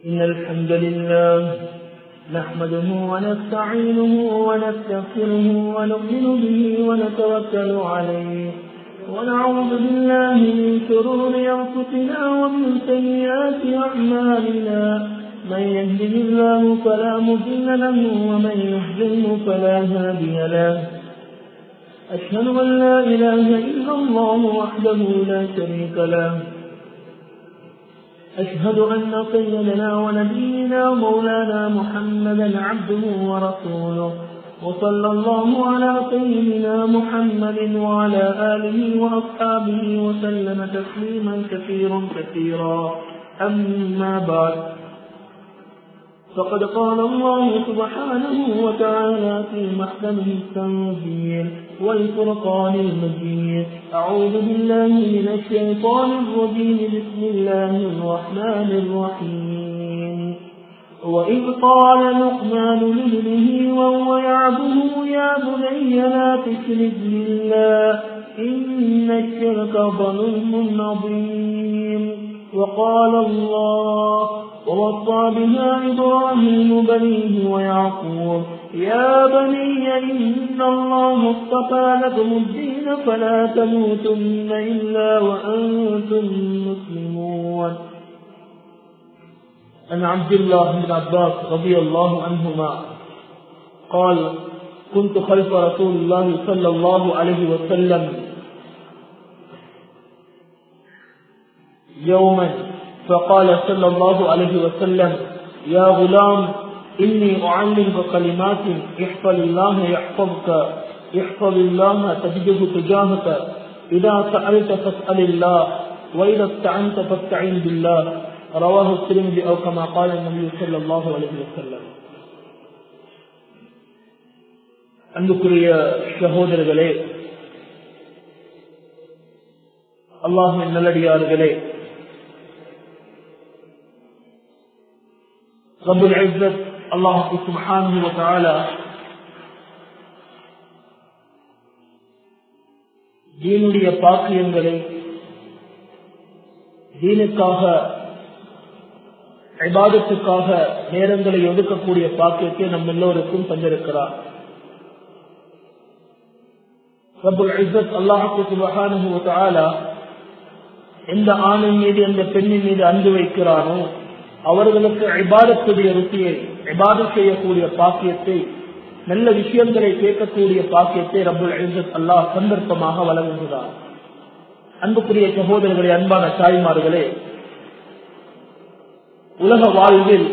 إن الحمد لله نحمده ونستعينه ونستغفره ونؤمن به ونتوكل عليه ونعوذ بالله من شرور أنفسنا ومن سيئات أعمالنا من يهده الله فلا مضل له ومن يهزمه فلا هادي له أشهد أن لا إله إلا الله وحده لا شريك له أشهد أن سيدنا ونبينا مولانا محمدا عبده ورسوله وصلى الله على سيدنا محمد وعلى آله وأصحابه وسلم تسليما كثيرا كثيرا أما بعد فقد قال الله سبحانه وتعالى في محكمه التنزيل والفرقان المجيد أعوذ بالله من الشيطان الرجيم بسم الله الرحمن الرحيم وإذ قال لقمان لابنه وهو يعبده يا بني لا تشرك بالله إن الشرك ظلم عظيم وقال الله ووصى بها إبراهيم بنيه ويعقوب يا بني إن الله اصطفى لكم الدين فلا تموتن إلا وأنتم مسلمون عن عبد الله بن عباس رضي الله عنهما قال كنت خلف رسول الله صلى الله عليه وسلم يوما فقال صلى الله عليه وسلم يا غلام إني أعلمك كلمات احفظ الله يحفظك احفظ الله تجده تجاهك إذا سألت فاسأل الله وإذا استعنت فاستعين بالله رواه الترمذي أو كما قال النبي صلى الله عليه وسلم அன்புக்குரிய சகோதரர்களே அல்லாஹின் நல்லடியார்களே ரபுல் இஸ்ஸத் அல்லாஹு சுப்ஹானஹு வ தஆலா தீனுடைய பாக்கியங்களை தீனுக்காக இபாதத்துக்காக நேரங்களை ஒதுக்கக்கூடிய பாக்கியத்தை நம் எல்லோருக்கும் தந்திருக்கிறார் ரபுல் இஸ்ஸத் அல்லாஹு சுப்ஹானஹு வ தஆலா எந்த ஆணின் மீது எந்த பெண்ணின் மீது அன்பு வைக்கிறானோ அவர்களுக்கு இபாதத்துடைய ருசியை இபாதத் செய்யக்கூடிய பாக்கியத்தை நல்ல விஷயங்களை கேட்கக்கூடிய பாக்கியத்தை ரபுல் இசத் அல்லாஹ் சந்தர்ப்பமாக வழங்குகிறார் அன்புக்குரிய சகோதரர்களே அன்பான தாய்மார்களே உலக வாழ்வில்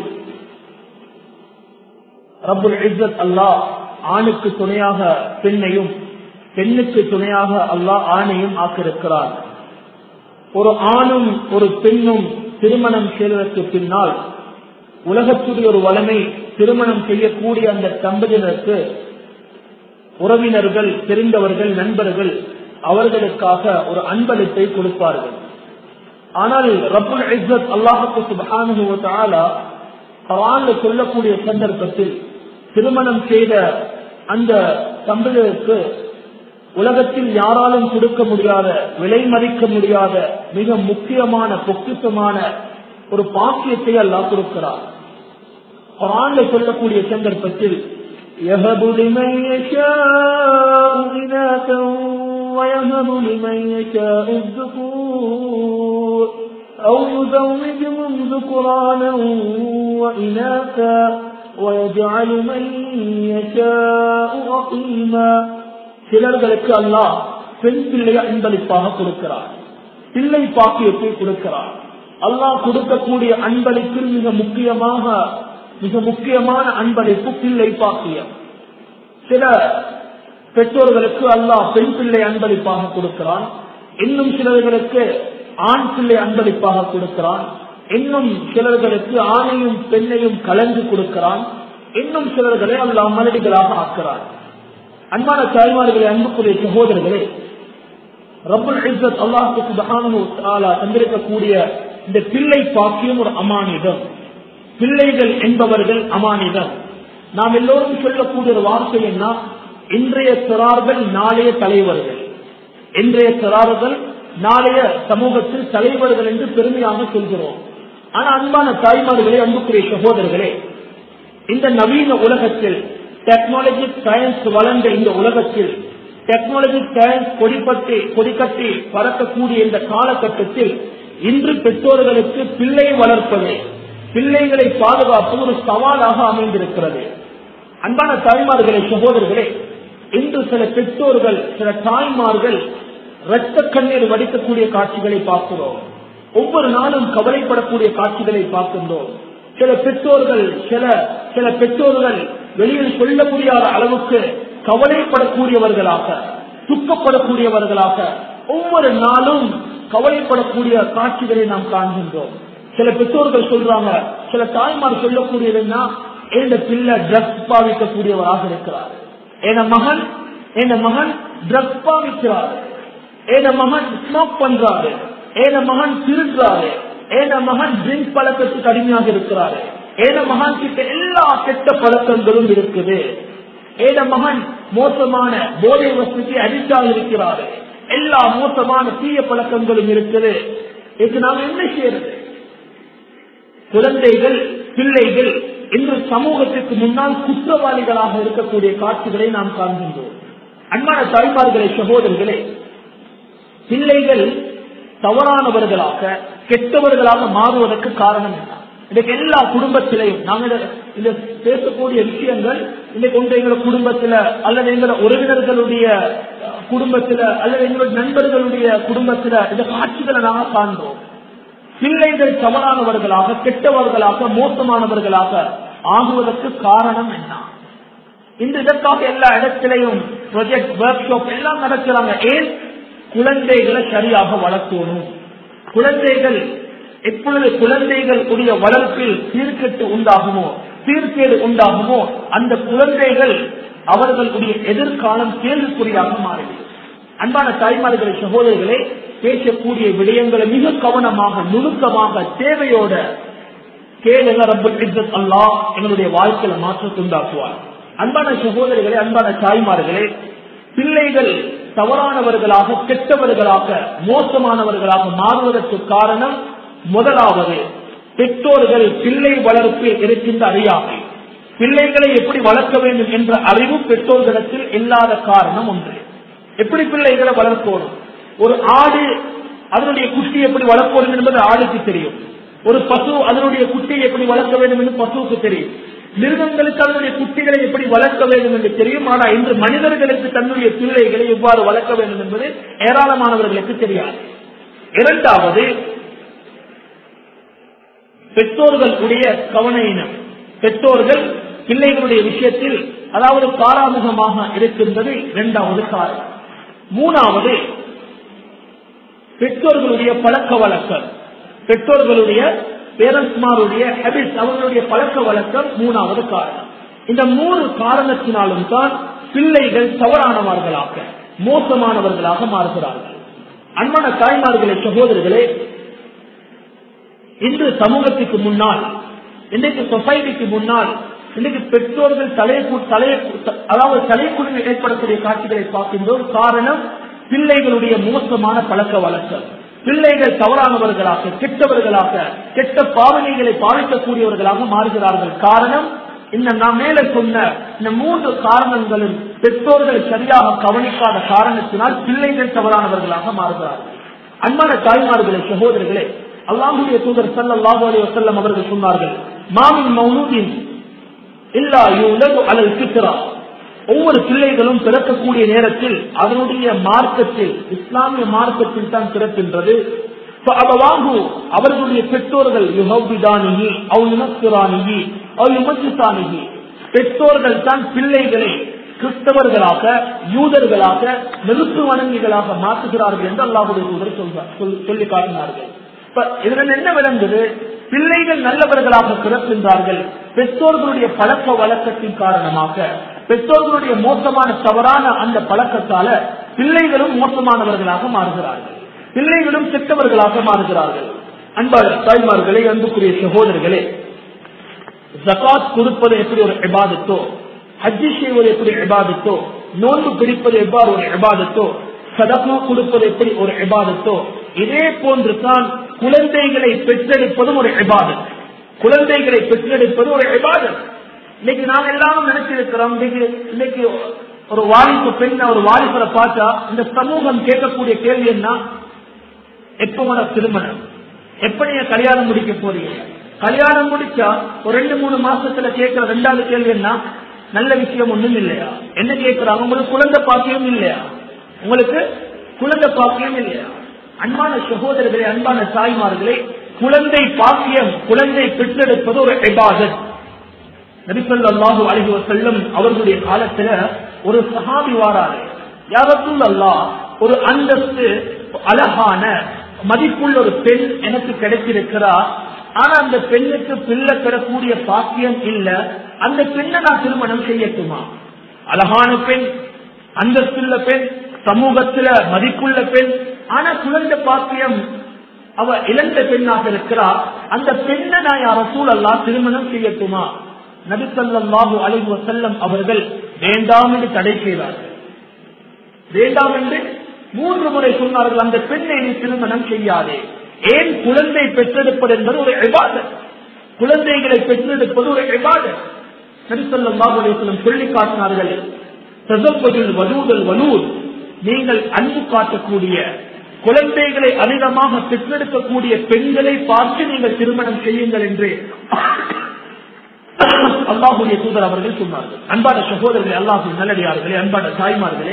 ரபுல் இசத் அல்லாஹ் ஆணுக்கு துணையாக பெண்ணையும் பெண்ணுக்கு துணையாக அல்லாஹ் ஆணையும் ஆக்கியிருக்கிறார் ஒரு ஆணும் ஒரு பெண்ணும் திருமணம் செய்வதற்கு பின்னால் உலகத்துடைய ஒரு வளமை திருமணம் செய்யக்கூடிய அந்த தம்பதியினருக்கு உறவினர்கள் தெரிந்தவர்கள் நண்பர்கள் அவர்களுக்காக ஒரு அன்பளிப்பை கொடுப்பார்கள் ஆனால் ரபுல் இஸ்ஸத் அல்லாஹுக்கு சுபஹானுவத்தாலா பவான்ல சொல்லக்கூடிய சந்தர்ப்பத்தில் திருமணம் செய்த அந்த தம்பதியருக்கு உலகத்தில் யாராலும் கொடுக்க முடியாத விலை மதிக்க முடியாத மிக முக்கியமான பொக்கிசமான ஒரு பாக்கியத்தை அல்லாஹ் கொடுக்கிறார் குரான்ல சொல்லக்கூடிய சந்தர்ப்பத்தில் يهب لمن يشاء إناثا ويهب لمن يشاء الذكور أو يزوجهم ذكرانا وإناثا ويجعل من يشاء عقيما சிலர்களுக்கு அல்லாஹ் பெண் பிள்ளைய அன்பளிப்பாக கொடுக்கிறார் பிள்ளை பாக்கியத்தை கொடுக்கிறார் அல்லாஹ் கொடுக்கக்கூடிய அன்பளிப்பில் மிக முக்கியமாக மிக முக்கியமான அன்பளிப்பு பிள்ளை பாக்கியம் சில பெற்றோர்களுக்கு அல்லாஹ் பெண் பிள்ளை அன்பளிப்பாக கொடுக்கிறான் இன்னும் சிலர்களுக்கு ஆண் பிள்ளை அன்பளிப்பாக கொடுக்கிறான் இன்னும் சிலர்களுக்கு ஆணையும் பெண்ணையும் கலந்து கொடுக்கிறான் இன்னும் சிலர்களை அல்லாஹ் மலடிகளாக ஆக்கிறான் அன்பான தாய்மார்களே அன்புக்குரிய சகோதரர்களே ரபுல் இஸ்ஸத் அல்லாஹுக்கு சுபஹானஹு தஆலா தந்திருக்கக்கூடிய இந்த பிள்ளை பாக்கியம் ஒரு அமானிதம் பிள்ளைகள் என்பவர்கள் அமானிதம் நாம் எல்லோரும் சொல்லக்கூடிய ஒரு வார்த்தை என்ன இன்றைய சிறார்கள் நாளைய தலைவர்கள் இன்றைய சிறார்கள் நாளைய சமூகத்தில் தலைவர்கள் என்று பெருமையாக சொல்கிறோம் ஆனா அன்பான தாய்மார்களே அன்புக்குரிய சகோதரர்களே இந்த நவீன உலகத்தில் டெக்னாலஜி சயின்ஸ் வளர்ந்த இந்த உலகத்தில் டெக்னாலஜி சயின்ஸ் கொடிப்பட்டு கொடிக்கட்டி பறக்கக்கூடிய இந்த காலகட்டத்தில் இன்று பெற்றோர்களுக்கு பிள்ளை வளர்ப்பது பிள்ளைகளை பாதுகாப்பது ஒரு சவாலாக அமைந்திருக்கிறது அன்பான தாய்மார்களே சகோதரர்களே இன்று சில பெற்றோர்கள் சில தாய்மார்கள் இரத்த கண்ணீர் வடிக்கக்கூடிய காட்சிகளை பார்க்கிறோம் ஒவ்வொரு நாளும் கவலைப்படக்கூடிய காட்சிகளை பார்க்கின்றோம் சில பெற்றோர்கள் சில சில பெற்றோர்கள் வெளியில் சொல்ல முடியாத அளவுக்கு கவலைப்படக்கூடியவர்களாக துக்கப்படக்கூடியவர்களாக ஒவ்வொரு நாளும் கவலைப்படக்கூடிய காட்சிகளை நாம் காண்கின்றோம் சில பெற்றோர்கள் சொல்றாங்க சில தாய்மார் சொல்லக்கூடியதுன்னா எந்த பிள்ளை ட்ரக்ஸ் பாவிக்கக்கூடியவராக இருக்கிறார் என் மகன் என் மகன் ட்ரக்ஸ் பாவிக்கிறார் என் மகன் ஸ்மோக் பண்றாரு என் மகன் திருடுறாரு என் மகன் ட்ரிங்க் பழக்கத்துக்கு அடிமையாக இருக்கிறாரு என் மகன் கிட்ட எல்லா கெட்ட பழக்கங்களும் இருக்குது என் மகன் மோசமான போதை வசதிக்கு அடிக்டாக இருக்கிறாரு எல்லா மோசமான தீய பழக்கங்களும் இருக்குது இதுக்கு நாம் என்ன செய்யறது குழந்தைகள் பிள்ளைகள் இன்று சமூகத்திற்கு முன்னால் குற்றவாளிகளாக இருக்கக்கூடிய காட்சிகளை நாம் காண்கின்றோம் அன்பான தாய்மார்களே சகோதரர்களே பிள்ளைகள் தவறானவர்களாக கெட்டவர்களாக மாறுவதற்கு காரணம் என்ன இன்னைக்கு எல்லா குடும்பத்திலையும் நாங்க இந்த பேசக்கூடிய விஷயங்கள் இன்னைக்கு ஒன்று எங்களோட குடும்பத்துல அல்லது எங்களோட உறவினர்களுடைய குடும்பத்துல அல்லது எங்களோட நண்பர்களுடைய குடும்பத்துல இந்த காட்சிகளை நாங்க காண்றோம் பிள்ளைகள் தவறானவர்களாக கெட்டவர்களாக மோசமானவர்களாக ஆகுவதற்கு காரணம் என்ன இந்த இதற்காக எல்லா இடத்திலையும் ப்ரொஜெக்ட் ஒர்க் ஷாப் எல்லாம் நடக்கிறாங்க ஏன் குழந்தைகளை சரியாக வளர்க்கணும் குழந்தைகள் எப்பொழுது குழந்தைகள் உடைய வளர்ப்பில் சீர்கெட்டு உண்டாகுமோ சீர்கேடு உண்டாகுமோ அந்த குழந்தைகள் அவர்களுடைய எதிர்காலம் கேள்விக்குறியாக மாறிவிடும் அன்பான தாய்மார்களை சகோதரர்களே பேசக்கூடிய விடயங்களை மிக கவனமாக நுணுக்கமாக தேவையோட கேளுங்க ரப்பல் இஸ்ஸத் அல்லாஹ் எங்களுடைய வாழ்க்கையில மாற்றத்தை உண்டாக்குவார் அன்பான சகோதரிகளே அன்பான தாய்மார்களே பிள்ளைகள் தவறானவர்களாக கெட்டவர்களாக மோசமானவர்களாக மாறுவதற்கு காரணம் முதலாவது பெற்றோர்கள் பிள்ளை வளர்ப்பில் இருக்கின்ற அறியாமை பிள்ளைகளை எப்படி வளர்க்க வேண்டும் என்ற அறிவு பெற்றோர்களிடத்தில் இல்லாத காரணம் ஒன்று எப்படி பிள்ளைகளை வளர்க்கணும் ஒரு ஆடு அதனுடைய குட்டி எப்படி வளர்க்கணும் என்பது ஆடுக்கு தெரியும் ஒரு பசு அதனுடைய குட்டியை எப்படி வளர்க்க வேண்டும் என்று பசுவுக்கு தெரியும் மிருகங்களுக்கு அதனுடைய குட்டிகளை எப்படி வளர்க்க வேண்டும் என்று தெரியும் ஆனால் இன்று மனிதர்களுக்கு தன்னுடைய பிள்ளைகளை எவ்வாறு வளர்க்க வேண்டும் என்பது ஏராளமானவர்களுக்கு தெரியாது இரண்டாவது பெற்றோர்கள் உடைய கவன இனம் பெற்றோர்கள் பிள்ளைகளுடைய விஷயத்தில் அதாவது பாராமுகமாக இருக்கின்றது இரண்டாவது காரணம் மூணாவது பெற்றோர்களுடைய பழக்க வழக்கம் பெற்றோர்களுடைய பேரண்ட்ஸ்மாருடைய ஹேபிட்ஸ் அவர்களுடைய பழக்க வழக்கம் மூணாவது காரணம் இந்த மூணு காரணத்தினாலும் தான் பிள்ளைகள் தவறானவர்களாக மோசமானவர்களாக மாறுகிறார்கள் அன்பான தாய்மார்களே சகோதரர்களே இன்று சமூகத்துக்கு முன்னால் இன்றைக்கு சொசைட்டிக்கு முன்னால் இன்னைக்கு பெற்றோர்கள் தலையை தலையை அதாவது தலைக்குழுவில் ஏற்படக்கூடிய காட்சிகளை பார்க்கின்றோம் காரணம் பிள்ளைகளுடைய மோசமான பழக்க வழக்கம் பிள்ளைகள் தவறானவர்களாக கெட்டவர்களாக கெட்ட பாவனைகளை பாதிக்கக்கூடியவர்களாக மாறுகிறார்கள் காரணம் இந்த நாம் மேல சொன்ன இந்த மூன்று காரணங்களும் பெற்றோர்கள் சரியாக கவனிக்காத காரணத்தினால் பிள்ளைகள் தவறானவர்களாக மாறுகிறார்கள் அன்பான தாய்மார்களே சகோதரர்களே அல்லாஹுடைய தூதர் சல்லாஹூ அலி வசல்லம் அவர்கள் சொன்னார்கள் மாமின் மௌனூதின் இல்லா யூலகு அலல் சித்ரா ஒவ்வொரு பிள்ளைகளும் பிறக்கக்கூடிய நேரத்தில் அதனுடைய மார்க்கத்தில் இஸ்லாமிய மார்க்கத்தில் தான் பிறக்கின்றது வாங்கு அவர்களுடைய பெற்றோர்கள் யுஹவிதானிகி அவ் யுனஸ்திரானிகி அவ் யுமசிசானிகி பெற்றோர்கள் தான் பிள்ளைகளை கிறிஸ்தவர்களாக யூதர்களாக நெருப்பு வணங்கிகளாக மாற்றுகிறார்கள் என்று அல்லாஹுடைய தூதர் சொல்றார் சொல்லி காட்டினார்கள் இதன் என்ன விளங்குது பிள்ளைகள் நல்லவர்களாக பிறக்கின்றார்கள் பெற்றோர்களுடைய பழக்க வழக்கத்தின் காரணமாக பெற்றோர்களுடைய மோசமான தவறான அந்த பழக்கத்தால பிள்ளைகளும் மோசமானவர்களாக மாறுகிறார்கள் பிள்ளைகளும் கெட்டவர்களாக மாறுகிறார்கள் அன்பான தாய்மார்களே அன்புக்குரிய சகோதரர்களே ஜகாத் கொடுப்பது எப்படி ஒரு எபாதத்தோ ஹஜ்ஜி செய்வது எப்படி எபாதத்தோ நோன்பு பிடிப்பது எவ்வாறு ஒரு எபாதத்தோ சதகு கொடுப்பது எப்படி ஒரு எபாதத்தோ இதே போன்று தான் குழந்தைகளை பெற்றெடுப்பதும் ஒரு இபாதத் குழந்தைகளை பெற்றெடுப்பது ஒரு இபாதத் இன்னைக்கு நாம் எல்லாரும் நினைச்சிருக்கிறோம் இன்னைக்கு இன்னைக்கு ஒரு வாலிப பெண் ஒரு வாலிபரை பார்த்தா இந்த சமூகம் கேட்கக்கூடிய கேள்வி என்ன எப்ப உன திருமணம் எப்படி நீங்க கல்யாணம் முடிக்க போறீங்க கல்யாணம் முடிச்சா ஒரு ரெண்டு மூணு மாசத்துல கேட்கிற ரெண்டாவது கேள்வி என்ன நல்ல விஷயம் ஒண்ணும் இல்லையா என்ன கேட்கிறாங்க உங்களுக்கு குழந்தை பாக்கியம் இல்லையா உங்களுக்கு குழந்தை பாக்கியம் இல்லையா அன்பான சகோதரர்களே அன்பான தாய்மார்களே குழந்தை பாக்கியம் குழந்தை பெற்றெடுப்பது ஒரு இபாதத் நபிசல்லாஹு அலைஹி வஸல்லம் அவர்களுடைய காலத்துல ஒரு சஹாபி வாராரு யாரத்துல் அல்லாஹ் ஒரு அந்தஸ்து அழகான மதிப்புள்ள ஒரு பெண் எனக்கு கிடைச்சிருக்கிறா ஆனா அந்த பெண்ணுக்கு பிள்ளை பெறக்கூடிய பாக்கியம் இல்ல அந்த பெண்ணை நான் திருமணம் செய்யட்டுமா அழகான பெண் அந்தஸ்துள்ள பெண் சமூகத்துல மதிப்புள்ள பெண் ஆனா குழந்தை பாக்கியம் அவ இழந்த பெண்ணாக இருக்கிறா அந்த பெண்ணை நான் யார சூழல்லா திருமணம் செய்யட்டுமா நபிசல்லாஹு அலைஹி வஸல்லம் அவர்கள் வேண்டாம் என்று தடை செய்தார்கள் வேண்டாம் என்று மூன்று முறை சொன்னார்கள் அந்த பெண்ணை நீ திருமணம் செய்யாதே ஏன் குழந்தை பெற்றெடுப்பது என்பது ஒரு விவாதம் குழந்தைகளை பெற்றெடுப்பது ஒரு விவாதம் நபிசல்லாஹு அலைஹி வஸல்லம் சொல்லி காட்டினார்கள் தசப்பதில் வலூதல் வலூர் நீங்கள் அன்பு காட்டக்கூடிய குழந்தைகளை அதிகமாக பெற்றெடுக்கக்கூடிய பெண்களை பார்த்து நீங்கள் திருமணம் செய்யுங்கள் என்று அல்லாஹுடைய தூதர் அவர்கள் சொன்னார்கள் அன்பான சகோதரர்களே அல்லாஹு நல்லடியார்களே அன்பான தாய்மார்களே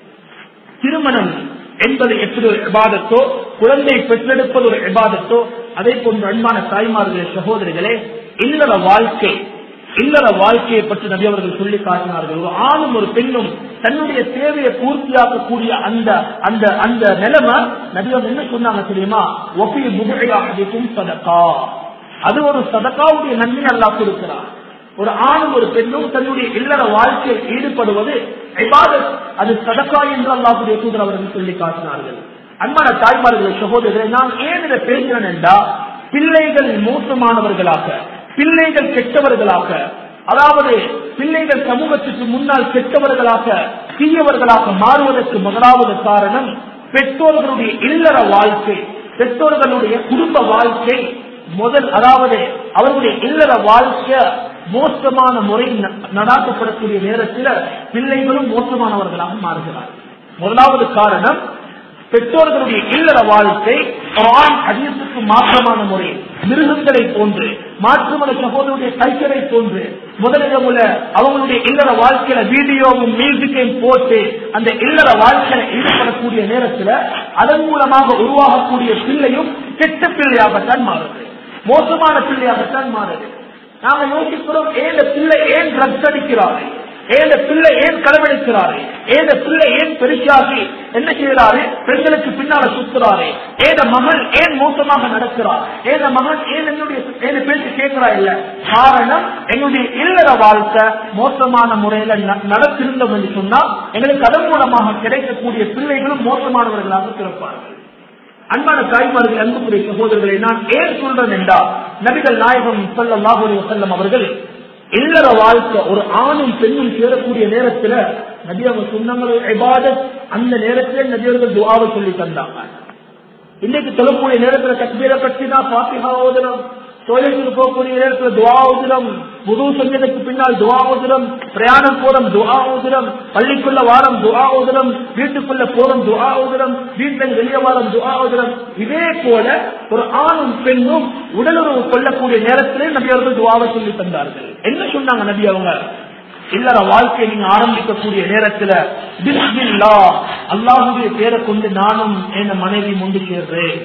திருமணம் என்பது எப்படி ஒரு விவாதத்தோ குழந்தை பெற்றெடுப்பது ஒரு விவாதத்தோ அதே போன்ற அன்பான தாய்மார்களே சகோதரிகளே இல்லற வாழ்க்கை இல்லற வாழ்க்கையை பற்றி நபி அவர்கள் சொல்லி காட்டினார்கள் ஒரு ஆணும் ஒரு பெண்ணும் தன்னுடைய தேவையை பூர்த்தியாக்கக்கூடிய அந்த அந்த அந்த நிலைமை நபி அவங்க என்ன சொன்னாங்க தெரியுமா ஒப்பிய முகையாகும் சதக்கா அது ஒரு சதக்காவுடைய நன்மை அல்லா கொடுக்கிறார் ஒரு ஆணும் ஒரு பெண்ணும் தன்னுடைய இல்லற வாழ்க்கையில் ஈடுபடுவது இபாதத் அது சதக்கா என்று அல்லாஹுடைய தூதர் அவர்கள் சொல்லி காட்டினார்கள் அன்பான தாய்மார்கள் சகோதரர்களை நான் ஏன் இதை பேசுகிறேன் என்றா பிள்ளைகள் மோசமானவர்களாக பிள்ளைகள் கெட்டவர்களாக அதாவது பிள்ளைகள் சமூகத்துக்கு முன்னால் கெட்டவர்களாக தீயவர்களாக மாறுவதற்கு முதலாவது காரணம் பெற்றோர்களுடைய இல்லற வாழ்க்கை பெற்றோர்களுடைய குடும்ப வாழ்க்கை முதல் அதாவது அவர்களுடைய இல்லற வாழ்க்கை மோசமான முறை நடாத்தப்படக்கூடிய நேரத்தில் பிள்ளைகளும் மோசமானவர்களாக மாறுகிறார் முதலாவது காரணம் பெற்றோர்களுடைய இல்லற வாழ்க்கை அதிகத்துக்கு மாற்றமான முறை மிருகங்களை போன்று மாற்றுமத சகோதரருடைய கல்ச்சரை போன்று முதலிடம் உள்ள அவங்களுடைய இல்லற வாழ்க்கையில வீடியோவும் மியூசிக்கையும் போட்டு அந்த இல்லற வாழ்க்கையில ஈடுபடக்கூடிய நேரத்தில் அதன் மூலமாக உருவாகக்கூடிய பிள்ளையும் கெட்ட பிள்ளையாகத்தான் மாறுது மோசமான பிள்ளையாகத்தான் மாறுது நாங்க யோசிக்கிறோம் ஏன் பிள்ளை ஏன் ட்ரக்ஸ் அடிக்கிறாரு ஏன் பிள்ளை ஏன் களவெடுக்கிறாரு ஏன் பிள்ளை ஏன் பெருசாகி என்ன செய்யறாரு பெண்களுக்கு பின்னால சுத்துறாரு ஏத மகன் ஏன் மோசமாக நடக்கிறார் ஏத மகன் ஏன் என்னுடைய ஏன் பேச்சு கேட்கிறா இல்ல காரணம் எங்களுடைய இல்லற வாழ்க்கை மோசமான முறையில நடத்திருந்தோம் என்று சொன்னா எங்களுக்கு அதன் மூலமாக கிடைக்கக்கூடிய பிள்ளைகளும் மோசமானவர்களாக பிறப்பார்கள் அன்பான தாய்மார்கள் அன்புக்குரிய சகோதரர்களை நான் ஏன் சொல்றேன் என்றால் நபிகள் நாயகம் சொல்லல்லாஹு செல்லம் அவர்கள் இல்லற வாழ்க்கை ஒரு ஆணும் பெண்ணும் சேரக்கூடிய நேரத்துல நபி அவங்க சொன்னாங்க அந்த நேரத்தில் நபியவர்கள் துவாவை சொல்லி தந்தாங்க இன்னைக்கு சொல்லக்கூடிய நேரத்துல தக்பீரை பற்றி தான் பாத்திகா ஓதனம் தொழிலுக்கு போகக்கூடிய நேரத்துல துவா ஓதுரம் புது செஞ்சதுக்கு பின்னால் துவா ஓதுரம் பிரயாணம் போறோம் துவா ஓதுரம் பள்ளிக்குள்ள வாரம் துவா ஓதுரம் வீட்டுக்குள்ள போறோம் துவா ஓதுரம் வீட்டில் வெளியே வாரம் துவா ஓதுரம் இதே போல ஒரு ஆணும் பெண்ணும் உடலுறவு கொள்ளக்கூடிய நேரத்திலே நபி அவர்கள் துவாவை சொல்லி தந்தார்கள் என்ன சொன்னாங்க நபி அவங்க இல்லற வாழ்க்கையை நீங்க ஆரம்பிக்கக்கூடிய நேரத்துல பிஸ்மில்லா அல்லாஹுடைய பேரை கொண்டு நானும் என் மனைவி முண்டு சேர்றேன்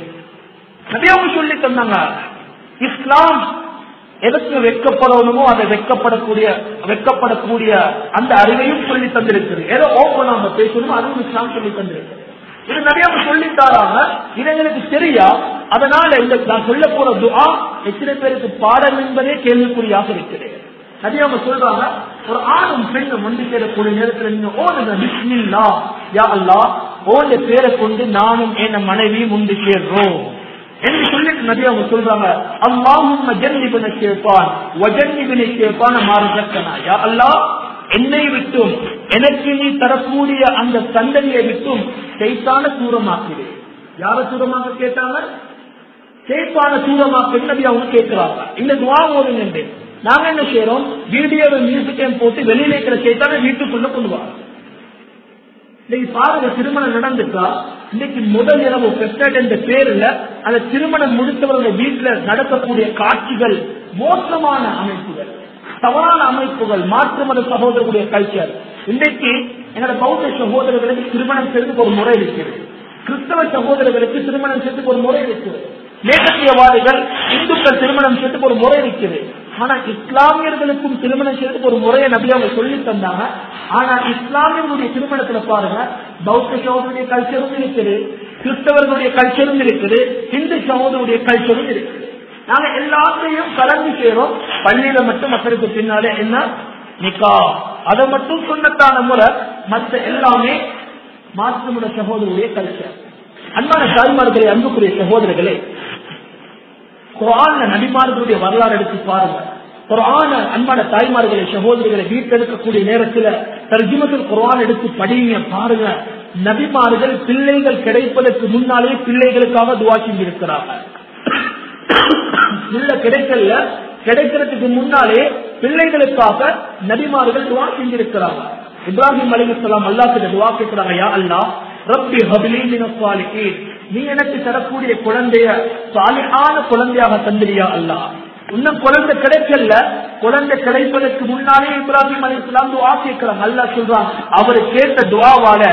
நபி அவங்க சொல்லி தந்தாங்க இஸ்லாம் எதற்கு வெக்கப்படணுமோ அதை வெக்கப்படக்கூடிய வெக்கப்படக்கூடிய அந்த அறிவையும் சொல்லி தந்திருக்கிறது ஏதோ ஓப்பன் நம்ம பேசணுமோ அதுவும் இஸ்லாம் சொல்லி தந்திருக்கு இது நிறைய சொல்லி தாராங்க இது எங்களுக்கு தெரியா அதனால இந்த நான் சொல்ல போற துஆ எத்தனை பேருக்கு பாடம் என்பதே கேள்விக்குறியாக இருக்கிறது நிறைய அவங்க சொல்றாங்க ஒரு ஆணும் பெண்ணும் வந்து சேரக்கூடிய நேரத்தில் நீங்க ஓடுங்க பிஸ்மில்லா யா அல்லா ஓட பேரை கொண்டு நானும் என் மனைவி முந்து சேர்றோம் என்று சொல்லிட்டு நபி அவங்க சொல்றாங்க அல்லாஹும் ஜன்னிபினை கேட்பான் வஜன்னிபினை கேட்பான் மாறுதக்கனா யா அல்லா என்னை விட்டும் எனக்கு நீ தரக்கூடிய அந்த சந்ததியை விட்டும் செய்தான தூரமாக்குது யார தூரமாக கேட்டாங்க சேப்பான தூரமாக்கு நபி அவங்க கேட்கிறாங்க இந்த துவா ஓடுங்க நாங்க என்ன செய்யறோம் வீடியோவை மியூசிக்கையும் போட்டு வெளியில இருக்கிற சேத்தான வீட்டுக்குள்ள கொண்டு வரோம் இன்னைக்கு பாருங்க திருமணம் நடந்துட்டா இன்னைக்கு முதல் இரவு பெஸ்டட் என்ற பேர்ல அந்த திருமணம் முடித்தவர்கள் வீட்டுல நடக்கக்கூடிய காட்சிகள் மோசமான அமைப்புகள் தவறான அமைப்புகள் மாற்று மத சகோதரர்களுடைய கல்ச்சர் இன்றைக்கு எங்களோட பௌத்த சகோதரர்களுக்கு திருமணம் செய்யறதுக்கு ஒரு முறை இருக்கிறது கிறிஸ்தவ சகோதரர்களுக்கு திருமணம் செய்யறதுக்கு ஒரு முறை இருக்குது மேற்கத்தியவாதிகள் இந்துக்கள் திருமணம் செய்யறதுக்கு ஒரு முறை இருக்குது ஆனா இஸ்லாமியர்களுக்கும் திருமணம் செய்யறதுக்கு ஒரு முறையை நபி அவங்க சொல்லி தந்தாங்க ஆனா இஸ்லாமியர்களுடைய திருமணத்துல பாருங்க பௌத்த சகோதரருடைய கல்ச்சரும் இருக்குது கிறிஸ்தவர்களுடைய கல்ச்சரும் இருக்குது இந்து சகோதரருடைய கல்ச்சரும் இருக்குது நாங்க எல்லாத்தையும் கலந்து செய்யறோம் பள்ளியில மட்டும் மக்களுக்கு பின்னாலே என்ன நிக்கா அதை மட்டும் சொன்னத்தான முறை மற்ற எல்லாமே மாற்றுமுட சகோதரருடைய கல்ச்சர் அன்பான தாய்மார்களே அன்புக்குரிய சகோதரர்களே குரான நபிமார்களுடைய வரலாறு எடுத்து பாருங்க குரான அன்பான தாய்மார்களை சகோதரிகளை வீட்டெடுக்கக்கூடிய நேரத்தில் தர்ஜிமத்தில் குரான் எடுத்து படிங்க பாருங்க நபிமார்கள் பிள்ளைகள் கிடைப்பதற்கு முன்னாலே பிள்ளைகளுக்காக துவா செஞ்சிருக்கிறார்கள் பிள்ளை கிடைக்கல கிடைக்கிறதுக்கு முன்னாலே பிள்ளைகளுக்காக நபிமார்கள் துவா செஞ்சிருக்கிறாங்க இப்ராஹிம் அலிகலாம் அல்லா கிட்ட துவா கேட்கிறாங்க யா அல்லா ரப்பி ஹபிலி மினஸ்வாலிக்கு நீ எனக்கு தரக்கூடிய குழந்தைய சாலியான குழந்தையாக தந்திரியா அல்லா இன்னும் குழந்தை கிடைக்கல குழந்தை கிடைப்பதற்கு முன்னாலே இப்ராஹிம் அலி இஸ்லாம் துவா கேட்கிறாங்க அல்லா சொல்றான் அவர் கேட்ட துவாவால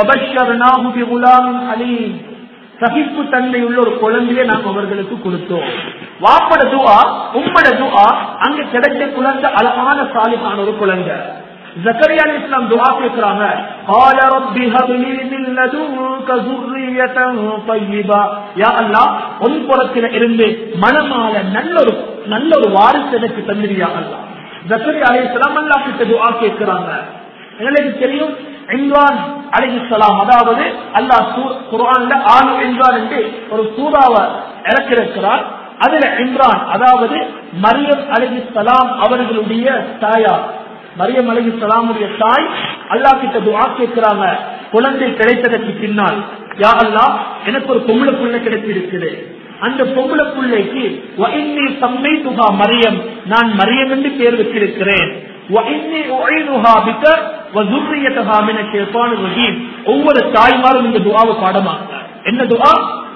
அலீம் சகிப்பு தன்மை உள்ள ஒரு குழந்தைய நாம் அவர்களுக்கு கொடுத்தோம் வாப்பட துவா உம்மட துவா அங்க கிடைச்ச குழந்தை அழகான சாலிகான ஒரு குழந்தை ஜக்கரியா அலி இஸ்லாம் துவா கேட்கிறாங்க قال رب هب لي من لدنك ذرية طيبة يا الله உன் புறத்தில இருந்து மனமால நல்ல ஒரு நல்ல ஒரு வாரிசு எனக்கு தந்திரியா அல்லா ஜக்கரியா அலி இஸ்லாம் அல்லா கிட்ட துவா கேட்கிறாங்க எங்களுக்கு தெரியும் இம்ரான் அலிஹிஸ்லாம் அதாவது அல்லாஹ் குரான்ல ஆளு இம்ரான் என்று ஒரு சூறாவை இறக்கிருக்கிறார் அதுல இம்ரான் அதாவது மரியம் அலிஹிஸ்லாம் அவர்களுடைய தாயார் மரியம் அலி சலாமுடைய தாய் அல்லா கிட்ட துவா கேட்கிறாங்க குழந்தை கிடைத்ததற்கு பின்னால் யா அல்லா எனக்கு ஒரு பொம்பளை புள்ள கிடைத்திருக்குது அந்த பொம்பளை பிள்ளைக்கு தம்மை துகா மரியம் நான் மரியம் என்று பேர் வச்சிருக்கிறேன் ஒவ்வொரு தாய்மாரும் இந்த துவாவை பாடமாங்க என்ன துவா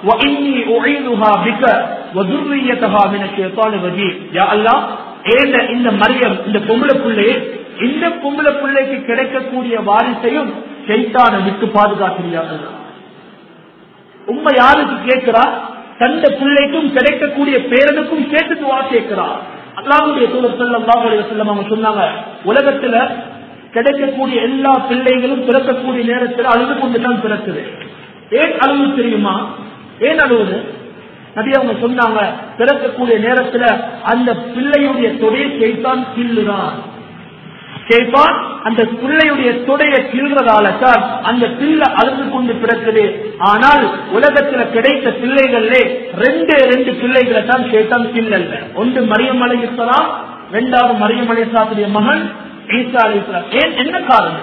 இந்த மரியம் இந்த பொம்பளை பிள்ளையை இந்த பொம்பளை பிள்ளைக்கு கிடைக்கக்கூடிய வாரிசையும் செய்தான விட்டு பாதுகாக்கிறார்கள் உண்மை யாருக்கு கேட்கிறா தந்த பிள்ளைக்கும் கிடைக்கக்கூடிய பேரனுக்கும் சேர்த்து துவா கேட்கிறா அல்லாவுடைய தூதர் செல்லம் அவங்க சொன்னாங்க உலகத்துல கிடைக்கக்கூடிய எல்லா பிள்ளைகளும் பிறக்கக்கூடிய நேரத்தில் அழுது கொண்டுதான் பிறக்குது ஏன் அழுவு தெரியுமா ஏன் அழுவுது நபி அவங்க சொன்னாங்க பிறக்கக்கூடிய நேரத்துல அந்த பிள்ளையுடைய தொடையை செய்தான் கில்லுதான் கேட்பான் அந்த பிள்ளையுடைய தொடைய கீழ்றதால தான் அந்த பிள்ளை அழுது கொண்டு பிறக்குது ஆனால் உலகத்துல கிடைத்த பிள்ளைகள்ல ரெண்டு ரெண்டு பிள்ளைகளை தான் கேட்டான் கில்லல்ல ஒன்று மரியம் அலைக்கலாம் இரண்டாவது மரியம் அலைசாத்துடைய மகன் ஈசா அலைசலாம் ஏன் என்ன காரணம்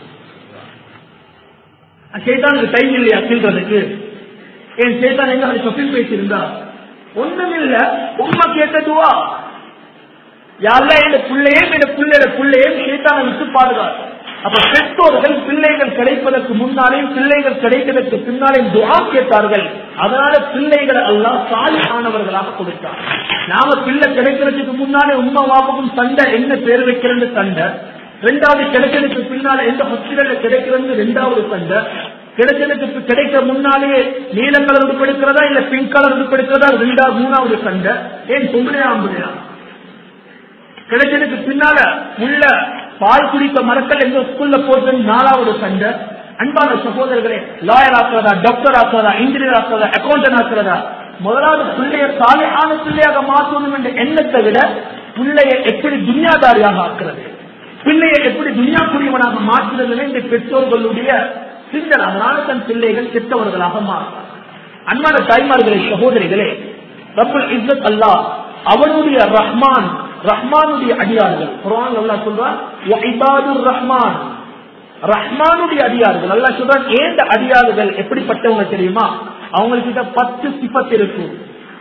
சேத்தானுக்கு டைம் இல்லையா கிள்றதுக்கு ஏன் சேத்தான் எங்க சொப்பில் பேசியிருந்தா ஒண்ணுமில்ல உண்மை கேட்டதுவா யாரெல்லாம் என் பிள்ளையே என் பிள்ளைய பிள்ளையே சேத்தான விட்டு பாதுகாத்து அப்ப பெற்றோர்கள் பிள்ளைகள் கிடைப்பதற்கு முன்னாலே பிள்ளைகள் கிடைப்பதற்கு பின்னாலே துவா கேட்டார்கள் அதனால பிள்ளைகளை எல்லாம் சாலியானவர்களாக கொடுத்தார் நாம பிள்ளை கிடைக்கிறதுக்கு முன்னாலே உண்மை வாப்பக்கும் சண்டை என்ன பேர் வைக்கிறது சண்டை ரெண்டாவது கிடைக்கிறதுக்கு பின்னால எந்த ஹாஸ்பிட்டல்ல கிடைக்கிறது ரெண்டாவது சண்டை கிடைச்சதுக்கு கிடைக்க முன்னாலே நீல கலர் உடுப்படுக்கிறதா இல்ல பிங்க் கலர் உடுப்படுக்கிறதா ரெண்டாவது மூணாவது சண்டை ஏன் பொம்பளையா ஆம்பளையா கிடைச்சதுக்கு பின்னால உள்ள பால் குடிக்க மரக்கல் எங்க ஸ்கூல்ல போட்டு நாலாவது சண்டை அன்பான சகோதரர்களே லாயர் ஆக்குறதா டாக்டர் ஆக்குறதா இன்ஜினியர் ஆக்குறதா அக்கௌண்டன்ட் ஆக்குறதா முதலாவது பிள்ளைய சாலையான பிள்ளையாக மாற்றணும் என்ற எண்ணத்தை விட பிள்ளைய எப்படி துனியாதாரியாக ஆக்குறது பிள்ளையை எப்படி துனியாக்குரியவனாக மாற்றுறது இந்த பெற்றோர்களுடைய சிந்தனை அதனால தன் பிள்ளைகள் கெட்டவர்களாக மாறுறார் அன்பான தாய்மார்களே சகோதரிகளே ரப்பல் இஸ்ஸத் அல்லாஹ் அவனுடைய ரஹ்மான் ரஹ்மானுடைய அடியார்கள் குரான் அல்லா சொல்றான் ரஹ்மான் ரஹ்மானுடைய அடியார்கள் அல்லா சொல்றான் ஏந்த அடியார்கள் எப்படிப்பட்டவங்க தெரியுமா அவங்களுக்கு பத்து சிபத் இருக்கும்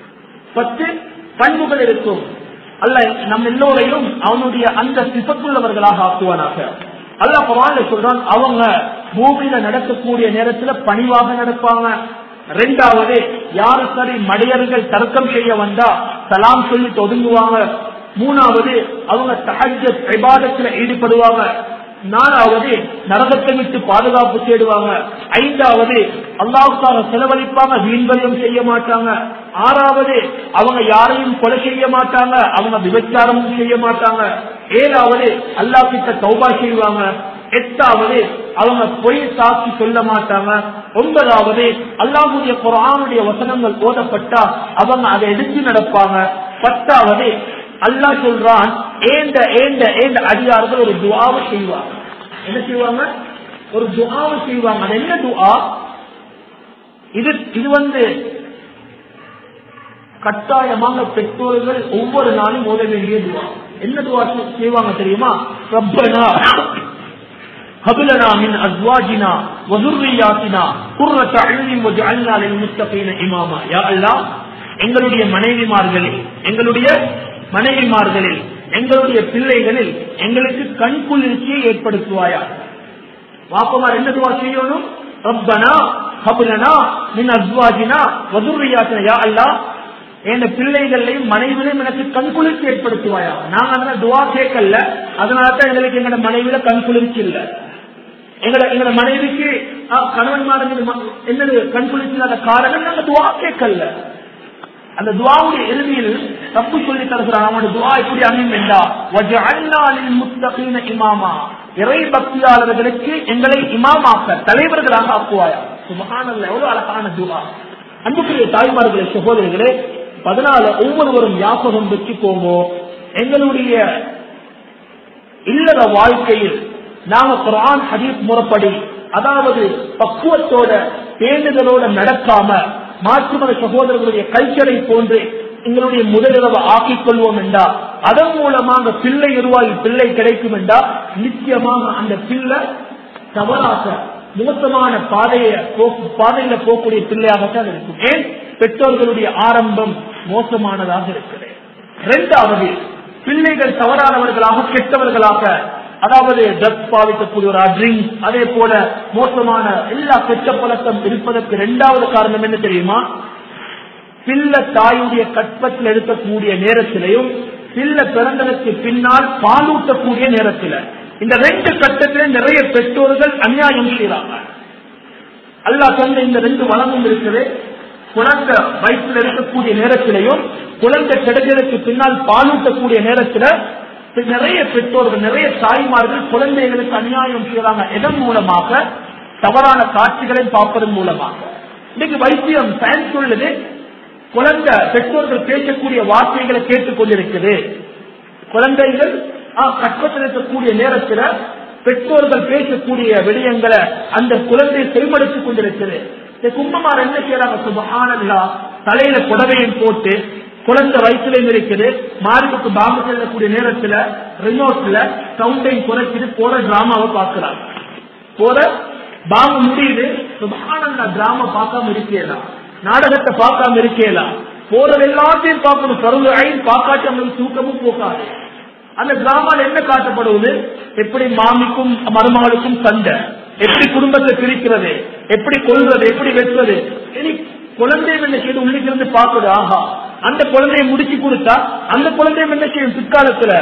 பத்து பண்புகள் இருக்கும் அல்ல நம் எல்லோரையும் அவனுடைய அந்த சிபத்துள்ளவர்களாக ஆக்குவானாக அல்லாஹ் குரான்ல சொல்றான் அவங்க பூமியில நடக்கக்கூடிய நேரத்துல பணிவாக நடப்பாங்க ரெண்டாவது யாரு சரி மடையர்கள் தர்க்கம் செய்ய வந்தா சலாம் சொல்லி ஒதுங்குவாங்க மூணாவது அவங்க தஹஜ் விவாதத்துல ஈடுபடுவாங்க நாலாவது நரகத்தை விட்டு பாதுகாப்பு தேடுவாங்க ஐந்தாவது அல்லாவுக்காக செலவழிப்பாங்க வீண்வரியம் செய்ய மாட்டாங்க ஆறாவது அவங்க யாரையும் கொலை செய்ய மாட்டாங்க அவங்க விபச்சாரமும் செய்ய மாட்டாங்க ஏழாவது அல்லா கிட்ட தௌபா செய்வாங்க எட்டாவது அவங்க பொய் சாட்சி சொல்ல மாட்டாங்க ஒன்பதாவது அல்லாஹுடைய குரானுடைய வசனங்கள் ஓதப்பட்டா அவங்க அதை எடுத்து நடப்பாங்க பத்தாவது அல்லாஹ் சொல்றான் ஏந்த ஏந்த ஏந்த அடியார்கள் ஒரு துவாவை செய்வாங்க என்ன செய்வாங்க ஒரு துவாவை செய்வாங்க அது என்ன துவா இது இது வந்து கட்டாயமாக பெற்றோர்கள் ஒவ்வொரு நாளும் ஓத வேண்டிய துவா என்ன துவா செய்வாங்க தெரியுமா ரப்பனா هبلنا من ازواجنا وذرياتنا قرة اعين واجعلنا للمتقين اماما يا الله எங்களுடைய மனைவிமார்களில் எங்களுடைய மனைவிமார்களில் எங்களுடைய பிள்ளைகளில் எங்களுக்கு கண் குளிர்ச்சியை ஏற்படுத்துவாயா வாப்பமார் என்ன துவா செய்யணும் ரப்பனா ஹபுலனா மின் அஸ்வாஜினா வதுர்ரியாத்தினா யா அல்லாஹ் என் பிள்ளைகளையும் மனைவிலையும் எனக்கு கண் குளிர்ச்சி ஏற்படுத்துவாயா நாங்க அந்த துவா கேட்கல அதனால தான் எங்களுக்கு எங்களோட மனைவியில கண் குளிர்ச்சி இல்ல எங்களோட எங்களோட மனைவிக்கு கணவன் என்னது கண் குளிர்ச்சி இல்லாத காரணம் நாங்க துவா கேட்கல அந்த துவாவுடைய இறுதியில் தப்பு சொல்லி தருகிறான் அவனோட துவா எப்படி அமையும் என்றா முத்தகீன இமாமா இறை பக்தியாளர்களுக்கு எங்களை இமாமாக்க தலைவர்களாக ஆக்குவாயா சுபகானல்ல எவ்வளவு அழகான துவா அன்புக்குரிய தாய்மார்களே சகோதரிகளே பதினாலு ஒவ்வொருவரும் ஞாபகம் வச்சுக்கோமோ எங்களுடைய இல்லற வாழ்க்கையில் நாம குரான் ஹதீப் முறைப்படி அதாவது பக்குவத்தோட பேண்டுதலோட நடக்காம மாற்றுமத சகோதரர்களுடைய கல்ச்சரை போன்று எங்களுடைய முதலிரவு ஆக்கிக் கொள்வோம் என்றா அதன் மூலமாக பிள்ளை உருவாகி பிள்ளை கிடைக்கும் என்றா நிச்சயமாக அந்த பிள்ளை தவறாக மோசமான பாதைய பாதையில போகக்கூடிய பிள்ளையாகத்தான் இருக்கும் ஏன் பெற்றோர்களுடைய ஆரம்பம் மோசமானதாக இருக்கிறது இரண்டாவது பிள்ளைகள் தவறானவர்களாக கெட்டவர்களாக அதாவது ட்ரக்ஸ் பாவிக்கக்கூடிய ஒரு ட்ரிங்க் அதே போல மோசமான எல்லா கெட்ட பழக்கம் இருப்பதற்கு இரண்டாவது காரணம் என்ன தெரியுமா பிள்ளை தாயுடைய கற்பத்தில் எடுக்கக்கூடிய நேரத்திலையும் பிள்ளை பிறந்ததற்கு பின்னால் பாலூட்டக்கூடிய நேரத்தில் இந்த ரெண்டு கட்டத்திலே நிறைய பெற்றோர்கள் அநியாயம் செய்யறாங்க அல்லாஹ் தந்த இந்த ரெண்டு வளமும் இருக்குது குழந்தை வயிற்றில் இருக்கக்கூடிய நேரத்திலையும் குழந்தை கிடைக்கிறதுக்கு பின்னால் பாலூட்டக்கூடிய நேரத்தில் நிறைய பெற்றோர்கள் நிறைய தாய்மார்கள் குழந்தைகளுக்கு அநியாயம் செய்யறாங்க இதன் மூலமாக தவறான காட்சிகளை பார்ப்பதன் மூலமாக இன்னைக்கு வைத்தியம் சயின்ஸ் உள்ளது குழந்தை பெற்றோர்கள் பேசக்கூடிய வார்த்தைகளை கேட்டுக் கொண்டிருக்குது குழந்தைகள் கற்பத்தில் இருக்கக்கூடிய நேரத்தில் பெற்றோர்கள் பேசக்கூடிய விடயங்களை அந்த குழந்தை செல்படுத்திக் கொண்டிருக்கிறது இந்த கும்பமார் என்ன செய்யறாங்க சுபகானல்லா தலையில புடவையும் போட்டு குழந்தை வயிற்றுலையும் இருக்குது மார்புக்கு பாம்பு செல்லக்கூடிய நேரத்துல ரிமோட்ல சவுண்டையும் குறைச்சிட்டு போற டிராமாவை பார்க்கிறாங்க போற பாம்பு முடியுது சுபகானந்தா டிராமா பார்க்காம இருக்கலாம் நாடகத்தை பார்க்காம இருக்கலாம் போறது எல்லாத்தையும் பார்க்கணும் கருது ஐன் பார்க்காட்டி அவங்களுக்கு தூக்கமும் போக்காது அந்த டிராமால என்ன காட்டப்படுவது எப்படி மாமிக்கும் மருமகளுக்கும் சண்டை எப்படி குடும்பத்தை பிரிக்கிறது எப்படி கொள்வது எப்படி வெட்டுவது இனி குழந்தை என்ன செய்து உள்ளிட்டு இருந்து பார்க்குது ஆஹா அந்த குழந்தையை முடிச்சு கொடுத்தா அந்த குழந்தையும் என்ன செய்யும் பிற்காலத்துல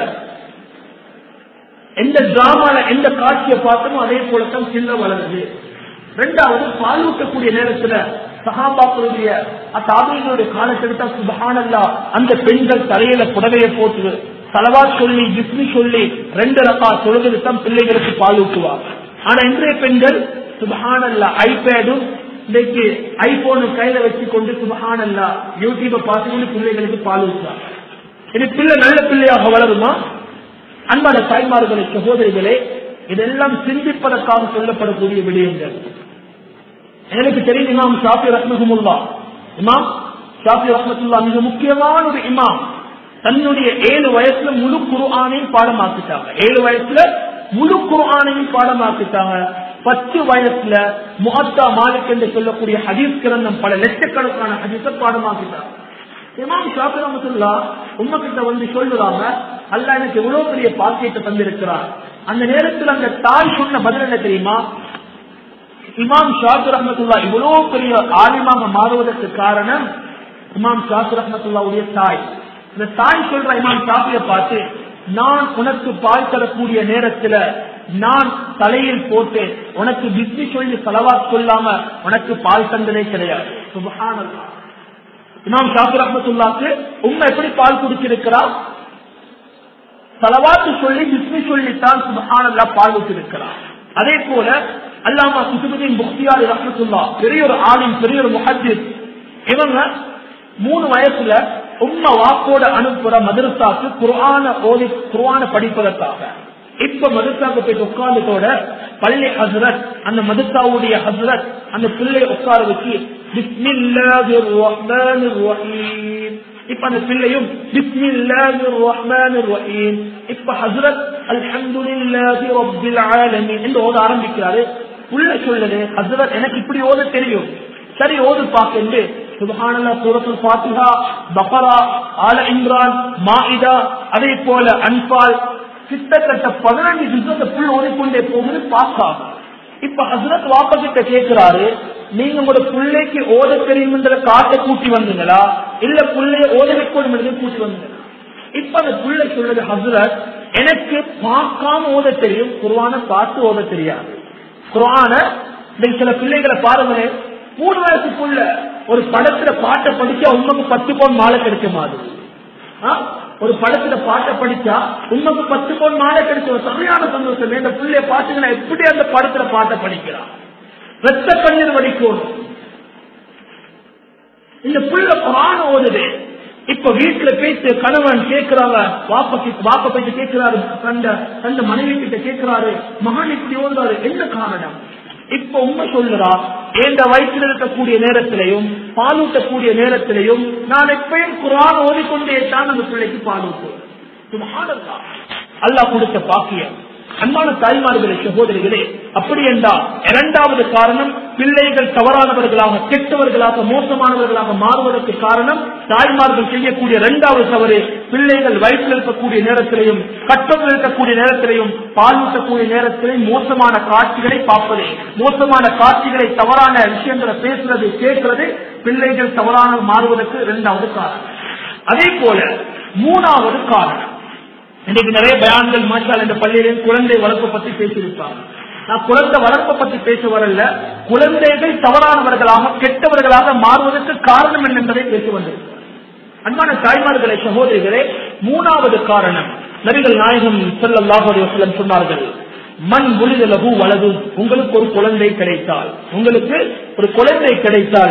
எந்த டிராமால எந்த காட்சியை பார்த்தோமோ அதே போலத்தான் சில்ல வளருது ரெண்டாவது பாலூட்டக்கூடிய நேரத்துல சகாபாக்களுடைய தாபிகளுடைய காலத்தெடுத்தா சுபகானல்லா அந்த பெண்கள் தலையில புடவையை போட்டு தலவா சொல்லி ஜிஸ்மி சொல்லி ரெண்டு ரக்கா தொழுது தான் பிள்ளைகளுக்கு பாலூட்டுவாங்க ஆனா இன்றைய பெண்கள் சுபகானல்லா ஐபேடும் இன்னைக்கு ஐபோனு கையில வச்சு கொண்டு சுபகானல்லா யூடியூப பார்த்துக்கொண்டு பிள்ளைகளுக்கு பாலூட்டுவாங்க இது பிள்ளை நல்ல பிள்ளையாக வளருமா அன்பான தாய்மார்களே சகோதரிகளே இதெல்லாம் சிந்திப்பதற்காக சொல்லப்படக்கூடிய விடயங்கள் எனக்கு தெரியும் இமாம் ஷாஃபி ரஹ்மஹமுல்லா இமாம் ஷாஃபி ரஹ்மத்துல்லா மிக முக்கியமான ஒரு இமாம் தன்னுடைய ஏழு வயசுல முழு குருஆனையும் பாடமாக்கிட்டாங்க ஏழு வயசுல முழு குருஆனையும் பாடமாக்கிட்டாங்க பத்து வயசுல முகத்தா மாலிக் என்று சொல்லக்கூடிய ஹதீஸ் கிரந்தம் பல லட்சக்கணக்கான ஹதீஸ பாடமாக்கிட்டாங்க இமாம் ஷாஃபி ரஹ்மத்துல்லா உம்ம கிட்ட வந்து சொல்லுறாங்க அல்ல எனக்கு இவ்வளவு பெரிய பாக்கியத்தை தந்திருக்கிறார் அந்த நேரத்தில் அந்த தாய் சொன்ன பதில் என்ன தெரியுமா இமாம் ஷாஃபி ரஹ்மத்துல்லா இவ்வளவு பெரிய ஆலிமாக மாறுவதற்கு காரணம் இமாம் ஷாஃபி ரஹ்மத்துல்லாவுடைய தாய் இந்த தாய் சொல்ற இமாம் ஷாஃபியை பார்த்து நான் உனக்கு பால் தரக்கூடிய நேரத்துல நான் தலையில் போட்டு உனக்கு பிஸ்மி சொல்லி செலவாத் சொல்லாம உனக்கு பால் தந்ததே கிடையாது சுபஹானல்லாஹ் இமாம் ஷாஃபி ரஹ்மத்துல்லாக்கு உண்மை எப்படி பால் குடிச்சிருக்கிறா சலவாத்து சொல்லி பிஸ்மி சொல்லித்தான் சுபஹானல்லா பால் ஊற்றிருக்கிறார் அதே போல அல்லாமா குதுபுதீன் முக்தியார் ரஹமத்துல்லா பெரிய ஒரு ஆலிம் பெரிய ஒரு முஹத்திஸ் இவங்க மூணு வயசுல உம்ம வாக்கோட அனுப்புற மதரசாக்கு குர்ஆன ஓதி குர்ஆன படிப்பதற்காக இப்ப மதரசாக்கு போய் உட்கார்ந்ததோட பள்ளி ஹசரத் அந்த மதரசாவுடைய ஹசரத் அந்த பிள்ளை உட்கார வச்சு பிஸ்மில்லாஹிர் ரஹ்மானிர் ரஹீம் இப்ப அந்த பிள்ளையும் பிஸ்மில்லாஹிர் ரஹ்மானிர் ரஹீம் இப்ப ஹஸ்ரத் அல்ஹம்துலில்லாஹி ரப்பில் ஆலமீன் என்று ஓத ஆரம்பிக்கிறாரு உள்ள சொல்லுது ஹஸ்ரத் எனக்கு இப்படி ஓத தெரியும் சரி ஓது பாக்கு சுபஹானல்லா சூரத்துல் ஃபாத்திஹா பக்ரா ஆல இம்ரான் மாஇதா அதே போல அன்பால் கிட்டத்தட்ட பதினஞ்சு ஜுஸ் அந்த புல் ஓடிக்கொண்டே போகுது பாஸ் ஆகும் இப்ப ஹசரத் வாப்பா கிட்ட கேட்கிறாரு நீங்க உங்களோட பிள்ளைக்கு ஓத தெரியும்ன்ற காட்டை கூட்டி வந்தீங்களா இல்ல பிள்ளைய ஓத வைக்கணும் என்று கூட்டி வந்தீங்களா இப்ப அந்த பிள்ளை சொல்றது ஹசரத் எனக்கு பார்க்காம ஓத தெரியும் குர்வான பார்த்து ஓத தெரியாது குர்வான சில பிள்ளைகளை பாருங்களேன் மூணு வயசுக்குள்ள ஒரு படத்துல பாட்டை படிச்சா உண்மைக்கு பத்து பவுன் மாலை கிடைக்க மாதிரி ஒரு படத்துல பாட்டை படிச்சா உண்மைக்கு பத்து பவுன் மாலை கிடைச்ச ஒரு சரியான சந்தோஷம் இந்த பிள்ளைய பாத்தீங்கன்னா எப்படி அந்த படத்துல பாட்டை படிக்கிறான் ரத்த கண்ணீர் வடிக்கணும் இந்த புள்ள குரான் ஓடுது இப்ப வீட்டுல பேசி கணவன் கேட்கிறாங்க வாப்ப வாப்ப பேச்சு கேட்கிறாரு தந்த தந்த மனைவி கிட்ட கேட்கிறாரு மகன் இப்படி ஓடுறாரு என்ன காரணம் இப்ப உண்மை சொல்லுறா எந்த வயிற்றில் இருக்கக்கூடிய நேரத்திலையும் பாலூட்டக்கூடிய நேரத்திலையும் நான் எப்பயும் குரான் ஓடிக்கொண்டே தான் அந்த பிள்ளைக்கு பாலூட்டுவேன் அல்லாஹ் கொடுத்த பாக்கியம் அன்பான தாய்மார்களே சகோதரிகளே அப்படி என்றால் இரண்டாவது காரணம் பிள்ளைகள் தவறானவர்களாக கெட்டவர்களாக மோசமானவர்களாக மாறுவதற்கு காரணம் தாய்மார்கள் செய்யக்கூடிய இரண்டாவது தவறு பிள்ளைகள் வயிற்றில் இருக்கக்கூடிய நேரத்திலையும் கட்டத்தில் இருக்கக்கூடிய நேரத்திலையும் பாலூட்டக்கூடிய நேரத்திலையும் மோசமான காட்சிகளை பார்ப்பதே மோசமான காட்சிகளை தவறான விஷயங்களை பேசுறது கேட்கிறது பிள்ளைகள் தவறான மாறுவதற்கு இரண்டாவது காரணம் அதே போல மூணாவது காரணம் இன்னைக்கு நிறைய பயான்கள் மாற்றால் இந்த பள்ளியிலும் குழந்தை வளர்ப்பு பத்தி பேசியிருப்பாங்க நான் குழந்தை வளர்ப்பை பத்தி பேச வரல குழந்தைகள் தவறானவர்களாக கெட்டவர்களாக மாறுவதற்கு காரணம் என்ன என்பதை பேசி வந்திருக்கிறார் அன்பான தாய்மார்களே சகோதரிகளே மூணாவது காரணம் நபிகள் நாயகம் செல்லம் சொன்னார்கள் மண் முழுதலகு வலது உங்களுக்கு ஒரு குழந்தை கிடைத்தால் உங்களுக்கு ஒரு குழந்தை கிடைத்தால்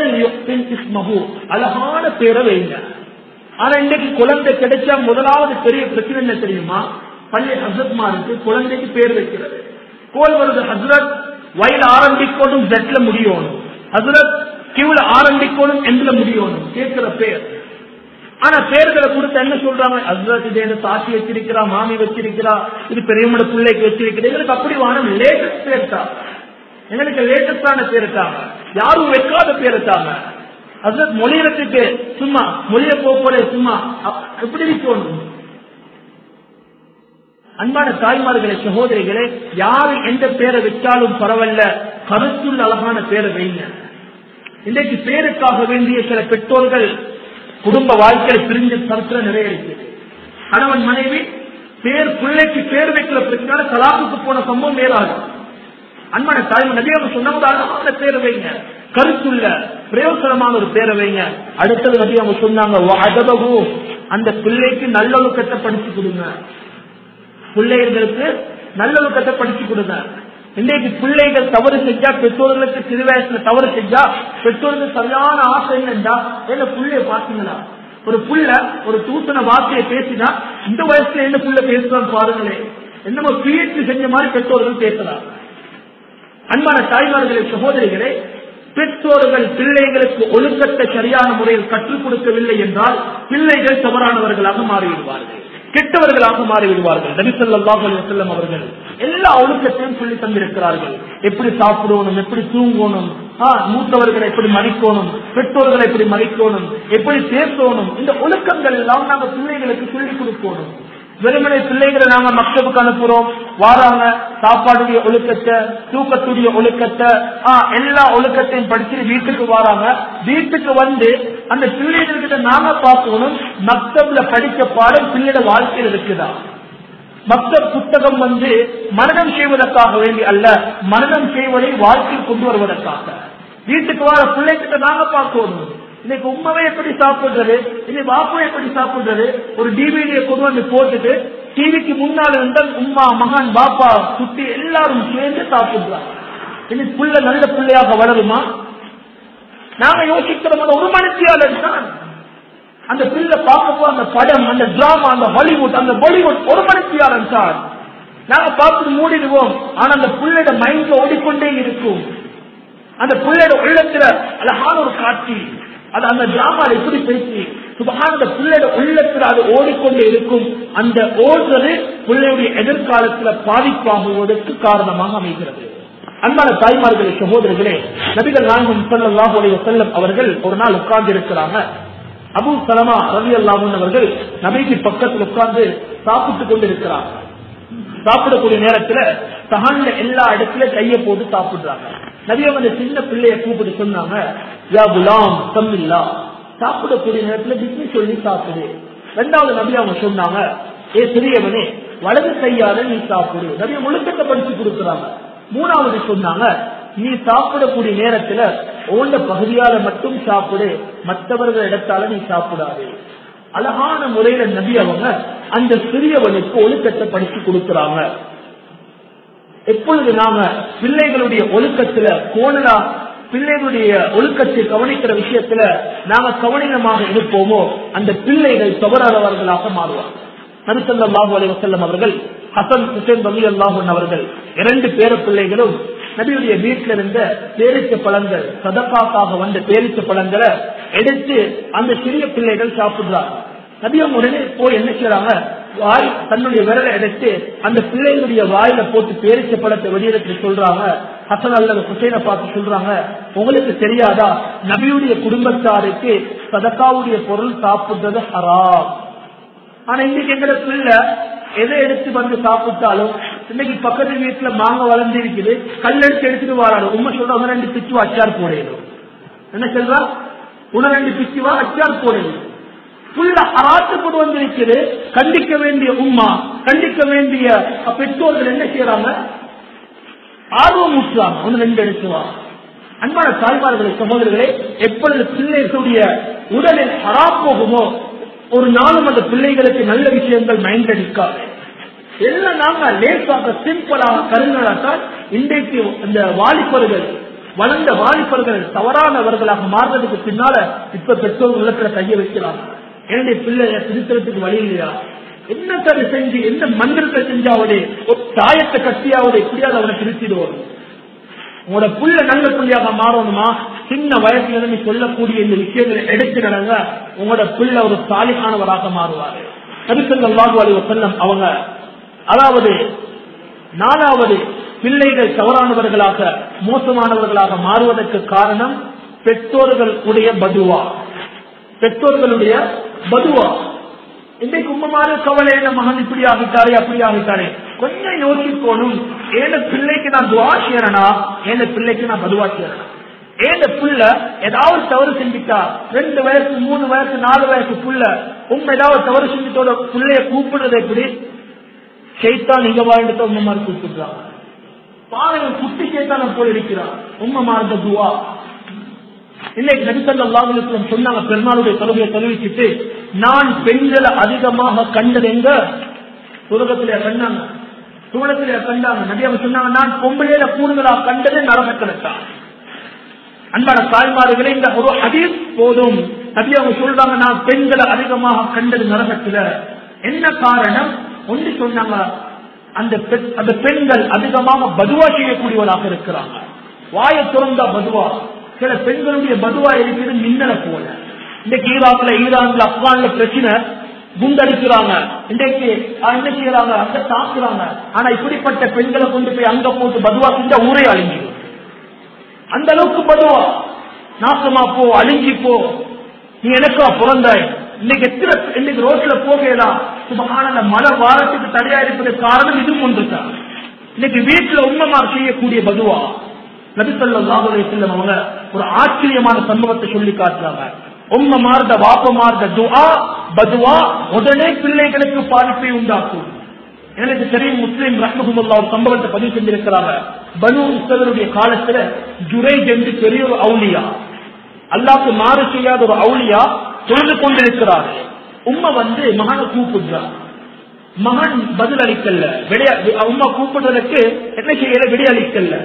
அழகான பேரை வைங்க ஆனா இன்னைக்கு குழந்தை கிடைச்சா முதலாவது பெரிய பிரச்சனை என்ன தெரியுமா பள்ளி ஹசரத்மாருக்கு குழந்தைக்கு பேர் வைக்கிறது கோல் வருது ஹசரத் வயல ஆரம்பிக்கணும் ஜெட்ல முடியணும் ஹசரத் கிவுல ஆரம்பிக்கணும் எண்ட்ல முடியணும் கேட்கிற பேர் ஆனா பேர்களை கொடுத்து என்ன சொல்றாங்க ஹசரத் இது என்ன தாத்தி வச்சிருக்கிறா மாமி வச்சிருக்கிறா இது பெரியமோட பிள்ளைக்கு வச்சிருக்கிறா எங்களுக்கு அப்படி வானம் லேட்டஸ்ட் பேர் தான் எங்களுக்கு லேட்டஸ்டான பேர் தாங்க யாரும் வைக்காத பேர் தாங்க அது மொழியறதுக்கு சும்மா மொழிய போல சும்மா எப்படி இருக்கணும் அன்பான தாய்மார்களே சகோதரிகளே யாரு எந்த பேரை வச்சாலும் பரவாயில்ல கருத்துள்ள அழகான பேரை வைங்க இன்றைக்கு பேருக்காக வேண்டிய சில பெற்றோர்கள் குடும்ப வாழ்க்கையில் பிரிஞ்ச சரித்திரம் நிறைய இருக்கு கணவன் மனைவி பேர் பிள்ளைக்கு பேர் வைக்கிற பிரச்சனை கலாப்புக்கு போன சம்பவம் மேலாகும் அன்பான தாய்மை நபியாக சொன்னவங்க அழகான பேரை வைங்க கருத்துள்ள பிரயோசனமான ஒரு பேரை வைங்க அடுத்தது நபி அவங்க சொன்னாங்க அந்த பிள்ளைக்கு நல்லொழுக்கத்தை படிச்சு கொடுங்க பிள்ளைகளுக்கு நல்லொழுக்கத்தை படிச்சு கொடுங்க இன்றைக்கு பிள்ளைகள் தவறு செஞ்சா பெற்றோர்களுக்கு சிறு வயசுல தவறு செஞ்சா பெற்றோர்களுக்கு சரியான ஆசை என்னண்டா என்ன பிள்ளைய பாத்தீங்களா ஒரு புள்ள ஒரு தூசண வார்த்தையை பேசினா இந்த வயசுல என்ன புள்ள பேசுறான்னு பாருங்களேன் என்னமோ பிஎச்டி செஞ்ச மாதிரி பெற்றோர்கள் பேசுறாங்க அன்பான தாய்மார்களே சகோதரிகளே பெற்றோர்கள் பிள்ளைகளுக்கு ஒழுக்கத்தை சரியான முறையில் கற்றுக் கொடுக்கவில்லை என்றால் பிள்ளைகள் தவறானவர்களாக மாறிவிடுவார்கள் கெட்டவர்களாக மாறிவிடுவார்கள் நபிசல்லாஹு அலைஹி வஸல்லம் அவர்கள் எல்லா ஒழுக்கத்தையும் சொல்லி தந்திருக்கிறார்கள் எப்படி சாப்பிடணும் எப்படி தூங்கணும் ஆ, மூத்தவர்களை எப்படி மதிக்கணும் பெற்றோர்களை எப்படி மதிக்கணும் எப்படி பேசணும் இந்த ஒழுக்கங்கள் எல்லாம் நாங்க பிள்ளைகளுக்கு சொல்லிக் கொடுக்கணும் வெறுமனை பிள்ளைகளை நாங்க மக்தபுக்கு அனுப்புறோம் வாராங்க சாப்பாடுடைய ஒழுக்கத்தை தூக்கத்துடைய ஒழுக்கத்தை ஆ, எல்லா ஒழுக்கத்தையும் படிச்சு வீட்டுக்கு வராங்க வீட்டுக்கு வந்து அந்த பிள்ளைகள்கிட்ட நாம பார்க்கணும் மக்தப்ல படிக்க பாடம் பிள்ளையோட வாழ்க்கையில் இருக்குதா மக்தப் புத்தகம் வந்து மரணம் செய்வதற்காக வேண்டி அல்ல மரணம் செய்வதை வாழ்க்கையில் கொண்டு வருவதற்காக வீட்டுக்கு வர பிள்ளைகிட்ட நாங்க பார்க்கணும் இன்னைக்கு உண்மையை எப்படி சாப்பிடுறது இன்னைக்கு பாப்பா எப்படி சாப்பிடுறது ஒரு டிவிடியை கொண்டு வந்து போட்டுட்டு டிவிக்கு முன்னால் இருந்தால் உம்மா மகான் பாப்பா குட்டி எல்லாரும் சேர்ந்து சாப்பிடுறாங்க இன்னைக்கு புள்ள நல்ல பிள்ளையாக வளருமா நாங்க யோசிக்கிறோம் அந்த ஒரு மனுஷியாளர் தான் அந்த பிள்ளை பார்க்கப்போ அந்த படம் அந்த டிராமா அந்த ஹாலிவுட் அந்த பாலிவுட் ஒரு மனுஷியாளன் சார் நாங்க பார்த்து மூடிடுவோம் ஆனா அந்த பிள்ளையோட மைண்ட்ல ஓடிக்கொண்டே இருக்கும் அந்த பிள்ளையோட உள்ளத்துல அழகான ஒரு காட்சி அது அந்த டிராமால எப்படி பேசி சுபகான அந்த பிள்ளையோட உள்ளத்துல அது ஓடிக்கொண்டே இருக்கும் அந்த ஓடுறது பிள்ளையுடைய எதிர்காலத்துல பாதிப்பாகுவதற்கு காரணமாக அமைகிறது அன்பான தாய்மார்களே சகோதரர்களே நபிகள் நாயகம் ஸல்லல்லாஹு அலைஹி வஸல்லம் அவர்கள் ஒரு நாள் உட்கார்ந்து இருக்கிறாங்க அபு சலமா ரவி அல்லாமன் அவர்கள் நபிக்கு பக்கத்தில் உட்கார்ந்து சாப்பிட்டுக் கொண்டு இருக்கிறாங்க சாப்பிடக்கூடிய நேரத்துல சகான்ல எல்லா இடத்துல கையை போட்டு சாப்பிடுறாங்க நபி அவங்க சின்ன பிள்ளைய கூப்பிட்டு சொன்னாங்க யா குலாம் தம்மில்லா சாப்பிடக்கூடிய நேரத்துல பிஸ்மி சொல்லி சாப்பிடு ரெண்டாவது நபி அவங்க சொன்னாங்க ஏ சிறியவனே வலது கையால நீ சாப்பிடு நபிய முழுக்கத்தை படிச்சு கொடுக்குறாங்க மூணாவது சொன்னாங்க நீ சாப்பிடக்கூடிய நேரத்துல ஓண்ட பகுதியால மட்டும் சாப்பிடு மற்றவர்கள் இடத்தால நீ சாப்பிடாது அழகான முறையில நபி அவங்க அந்த சிறியவனுக்கு ஒழுக்கத்தை படிச்சு கொடுக்கிறாங்க எப்பொழுது நாம பிள்ளைகளுடைய ஒழுக்கத்துல கோணலா பிள்ளைகளுடைய ஒழுக்கத்தை கவனிக்கிற விஷயத்துல நாம கவனினமாக இருப்போமோ அந்த பிள்ளைகள் தவறாதவர்களாக மாறுவாங்க நபிசல்லாஹு அலி வசல்லம் அவர்கள் ஹசன் ஹுசேன் ரவி அல்லாஹன் அவர்கள் இரண்டு பேர பிள்ளைகளும் நபியுடைய வீட்டில இருந்த பேரிச்ச பழங்கள் சதக்காக்காக வந்த பேரிச்ச பழங்களை எடுத்து அந்த சிறிய பிள்ளைகள் சாப்பிடுறாங்க நபியம் உடனே போய் என்ன செய்யறாங்க வாய் தன்னுடைய விரலை எடுத்து அந்த பிள்ளைகளுடைய வாயில போட்டு பேரிச்ச பழத்தை வெளியிடத்துல சொல்றாங்க ஹசன் அல்லது ஹுசைனை பார்த்து சொல்றாங்க உங்களுக்கு தெரியாதா நபியுடைய குடும்பத்தாருக்கு சதக்காவுடைய பொருள் சாப்பிடுறது ஹராம் ஆனா இன்னைக்கு எங்கட பிள்ளை எதை எடுத்து வந்து சாப்பிட்டாலும் இன்னைக்கு பக்கத்து வீட்டுல மாங்காய் வளர்ந்து இருக்குது கல் எடுத்து எடுத்துட்டு வராது உண்மை சொல்ற ரெண்டு பிச்சுவா அச்சார் போடணும் என்ன சொல்றா உன ரெண்டு பிச்சுவா அச்சார் போடணும் புள்ள அராத்து கொண்டு வந்திருக்குது கண்டிக்க வேண்டிய உம்மா கண்டிக்க வேண்டிய பெற்றோர்கள் என்ன செய்யறாங்க ஆர்வம் ஊற்றுறாங்க ஒன்னு ரெண்டு எடுத்துவா அன்பான தாய்மார்களே சகோதரர்களே எப்பொழுது பிள்ளைகளுடைய உடலில் ஹரா போகுமோ ஒரு நாளும் அந்த பிள்ளைகளுக்கு நல்ல விஷயங்கள் மைண்ட் அடிக்காது எல்லாம் நாங்க லேசாக சிம்பிளாக கருங்களாத்தான் இன்றைக்கு இந்த வாலிபர்கள் வளர்ந்த வாலிபர்கள் தவறானவர்களாக மாறுறதுக்கு பின்னால இப்ப பெற்றோர் உள்ளத்துல கைய வைக்கிறாங்க என்னுடைய பிள்ளைய திருத்தறதுக்கு வழி இல்லையா என்ன தரு செஞ்சு எந்த மந்திரத்தை செஞ்சாவது ஒரு தாயத்தை கட்டியாவது எப்படியாவது அவனை திருத்திடுவோம் உங்களோட புள்ள நல்ல புள்ளியாக மாறணுமா சின்ன வயசுல இருந்து சொல்லக்கூடிய இந்த விஷயங்களை எடுத்து நடங்க உங்களோட பிள்ளை ஒரு சாலிகானவராக மாறுவாரு நபிசல்லாஹு அலி வசல்லம் அவங்க அதாவது நாலாவது பிள்ளைகள் தவறானவர்களாக மோசமானவர்களாக மாறுவதற்கு காரணம் பெற்றோர்கள் உடைய பதுவா பெற்றோர்களுடைய பதுவா இன்னைக்கு உம்மமான கவலை என்ன மகன் இப்படி ஆகிட்டாரே அப்படி ஆகிட்டாரே கொஞ்சம் யோசிக்கணும் ஏன பிள்ளைக்கு நான் துவா செய்யறனா ஏன பிள்ளைக்கு நான் பதுவா செய்யறனா ஏன புள்ள ஏதாவது தவறு செஞ்சுட்டா ரெண்டு வயசு மூணு வயசு நாலு வயசு புள்ள உண்மை ஏதாவது தவறு செஞ்சுட்டோட பிள்ளைய கூப்பிடுறது எப்படி செய்தான் நீங்க வாழ்ந்துட்டு உண்மை மாதிரி கூப்பிடுறாங்க பாருங்க குட்டி செய்தான போல இருக்கிறான் உண்மை மாறுந்த துவா இன்னைக்கு நபிசல்லாஹுலம் சொன்னாங்க பெருமாளுடைய தொழுகையை தொழுவிச்சுட்டு நான் பெண்களை அதிகமாக கண்டது எங்க சுரகத்திலே கண்டாங்க சுவனத்திலே கண்டாங்க நபி அவங்க சொன்னாங்க நான் பொம்பளையில கூடுதலா கண்டது நரகத்தில்தான் அன்பான தாய்மார்களே இந்த ஒரு ஹதீஸ் போதும் நபி அவங்க சொல்றாங்க நான் பெண்களை அதிகமாக கண்டது நரகத்துல என்ன காரணம் ஒன்று சொன்னாங்க அந்த அந்த பெண்கள் அதிகமாக பதுவா செய்யக்கூடியவர்களாக இருக்கிறாங்க வாயை திறந்தா பதுவா சில பெண்களுடைய பதுவா இருக்கிறது மின்னலை போல இந்த ஈராக்ல ஈரான்ல ஆப்கான்ல பிரச்சனை குண்டடிக்கிறாங்க இன்றைக்கு ஆஹ், என்ன செய்யறாங்க அங்க தாக்குறாங்க ஆனா இப்படிப்பட்ட பெண்களை கொண்டு போய் அங்க போட்டு பதுவா செஞ்சா ஊரே அழிஞ்சிடும் அந்த அளவுக்கு பதுவா நாசமா போ அழிஞ்சி போ நீ எனக்கா பிறந்தாய் இன்னைக்கு எத்தனை இன்னைக்கு ரோட்ல போகலாம் சுபகான மழை வாரத்துக்கு தடையா இருப்பதற்கு காரணம் இதுவும் ஒன்றுதான் இன்னைக்கு வீட்டுல உண்மமார் செய்யக்கூடிய பதுவா நபிசல்லாஹு செல்லம் அவங்க ஒரு ஆச்சரியமான சம்பவத்தை சொல்லி காட்டுறாங்க உம்ம மார்ந்த வாப்ப மார்ந்த துஆ பதுவா உடனே பிள்ளைகளுக்கு பாதிப்பை உண்டாக்கும் எனக்கு தெரியும் முஸ்லீம் ரஹ்மஹுல்லா ஒரு சம்பவத்தை பதிவு செஞ்சிருக்கிறாங்க பனு இஸ்ரவேலுடைய காலத்துல ஜுரைஜ் என்று பெரிய ஒரு அவுலியா அல்லாஹ்க்கு மாறு செய்யாத ஒரு அவுலியா தொழுது கொண்டிருக்கிறார் உம்மை வந்து மகனை கூப்பிடுறார் மகன் பதில் அளிக்கல விடைய உம்மா கூப்பிடுறதுக்கு என்ன செய்யல விடை அளிக்கல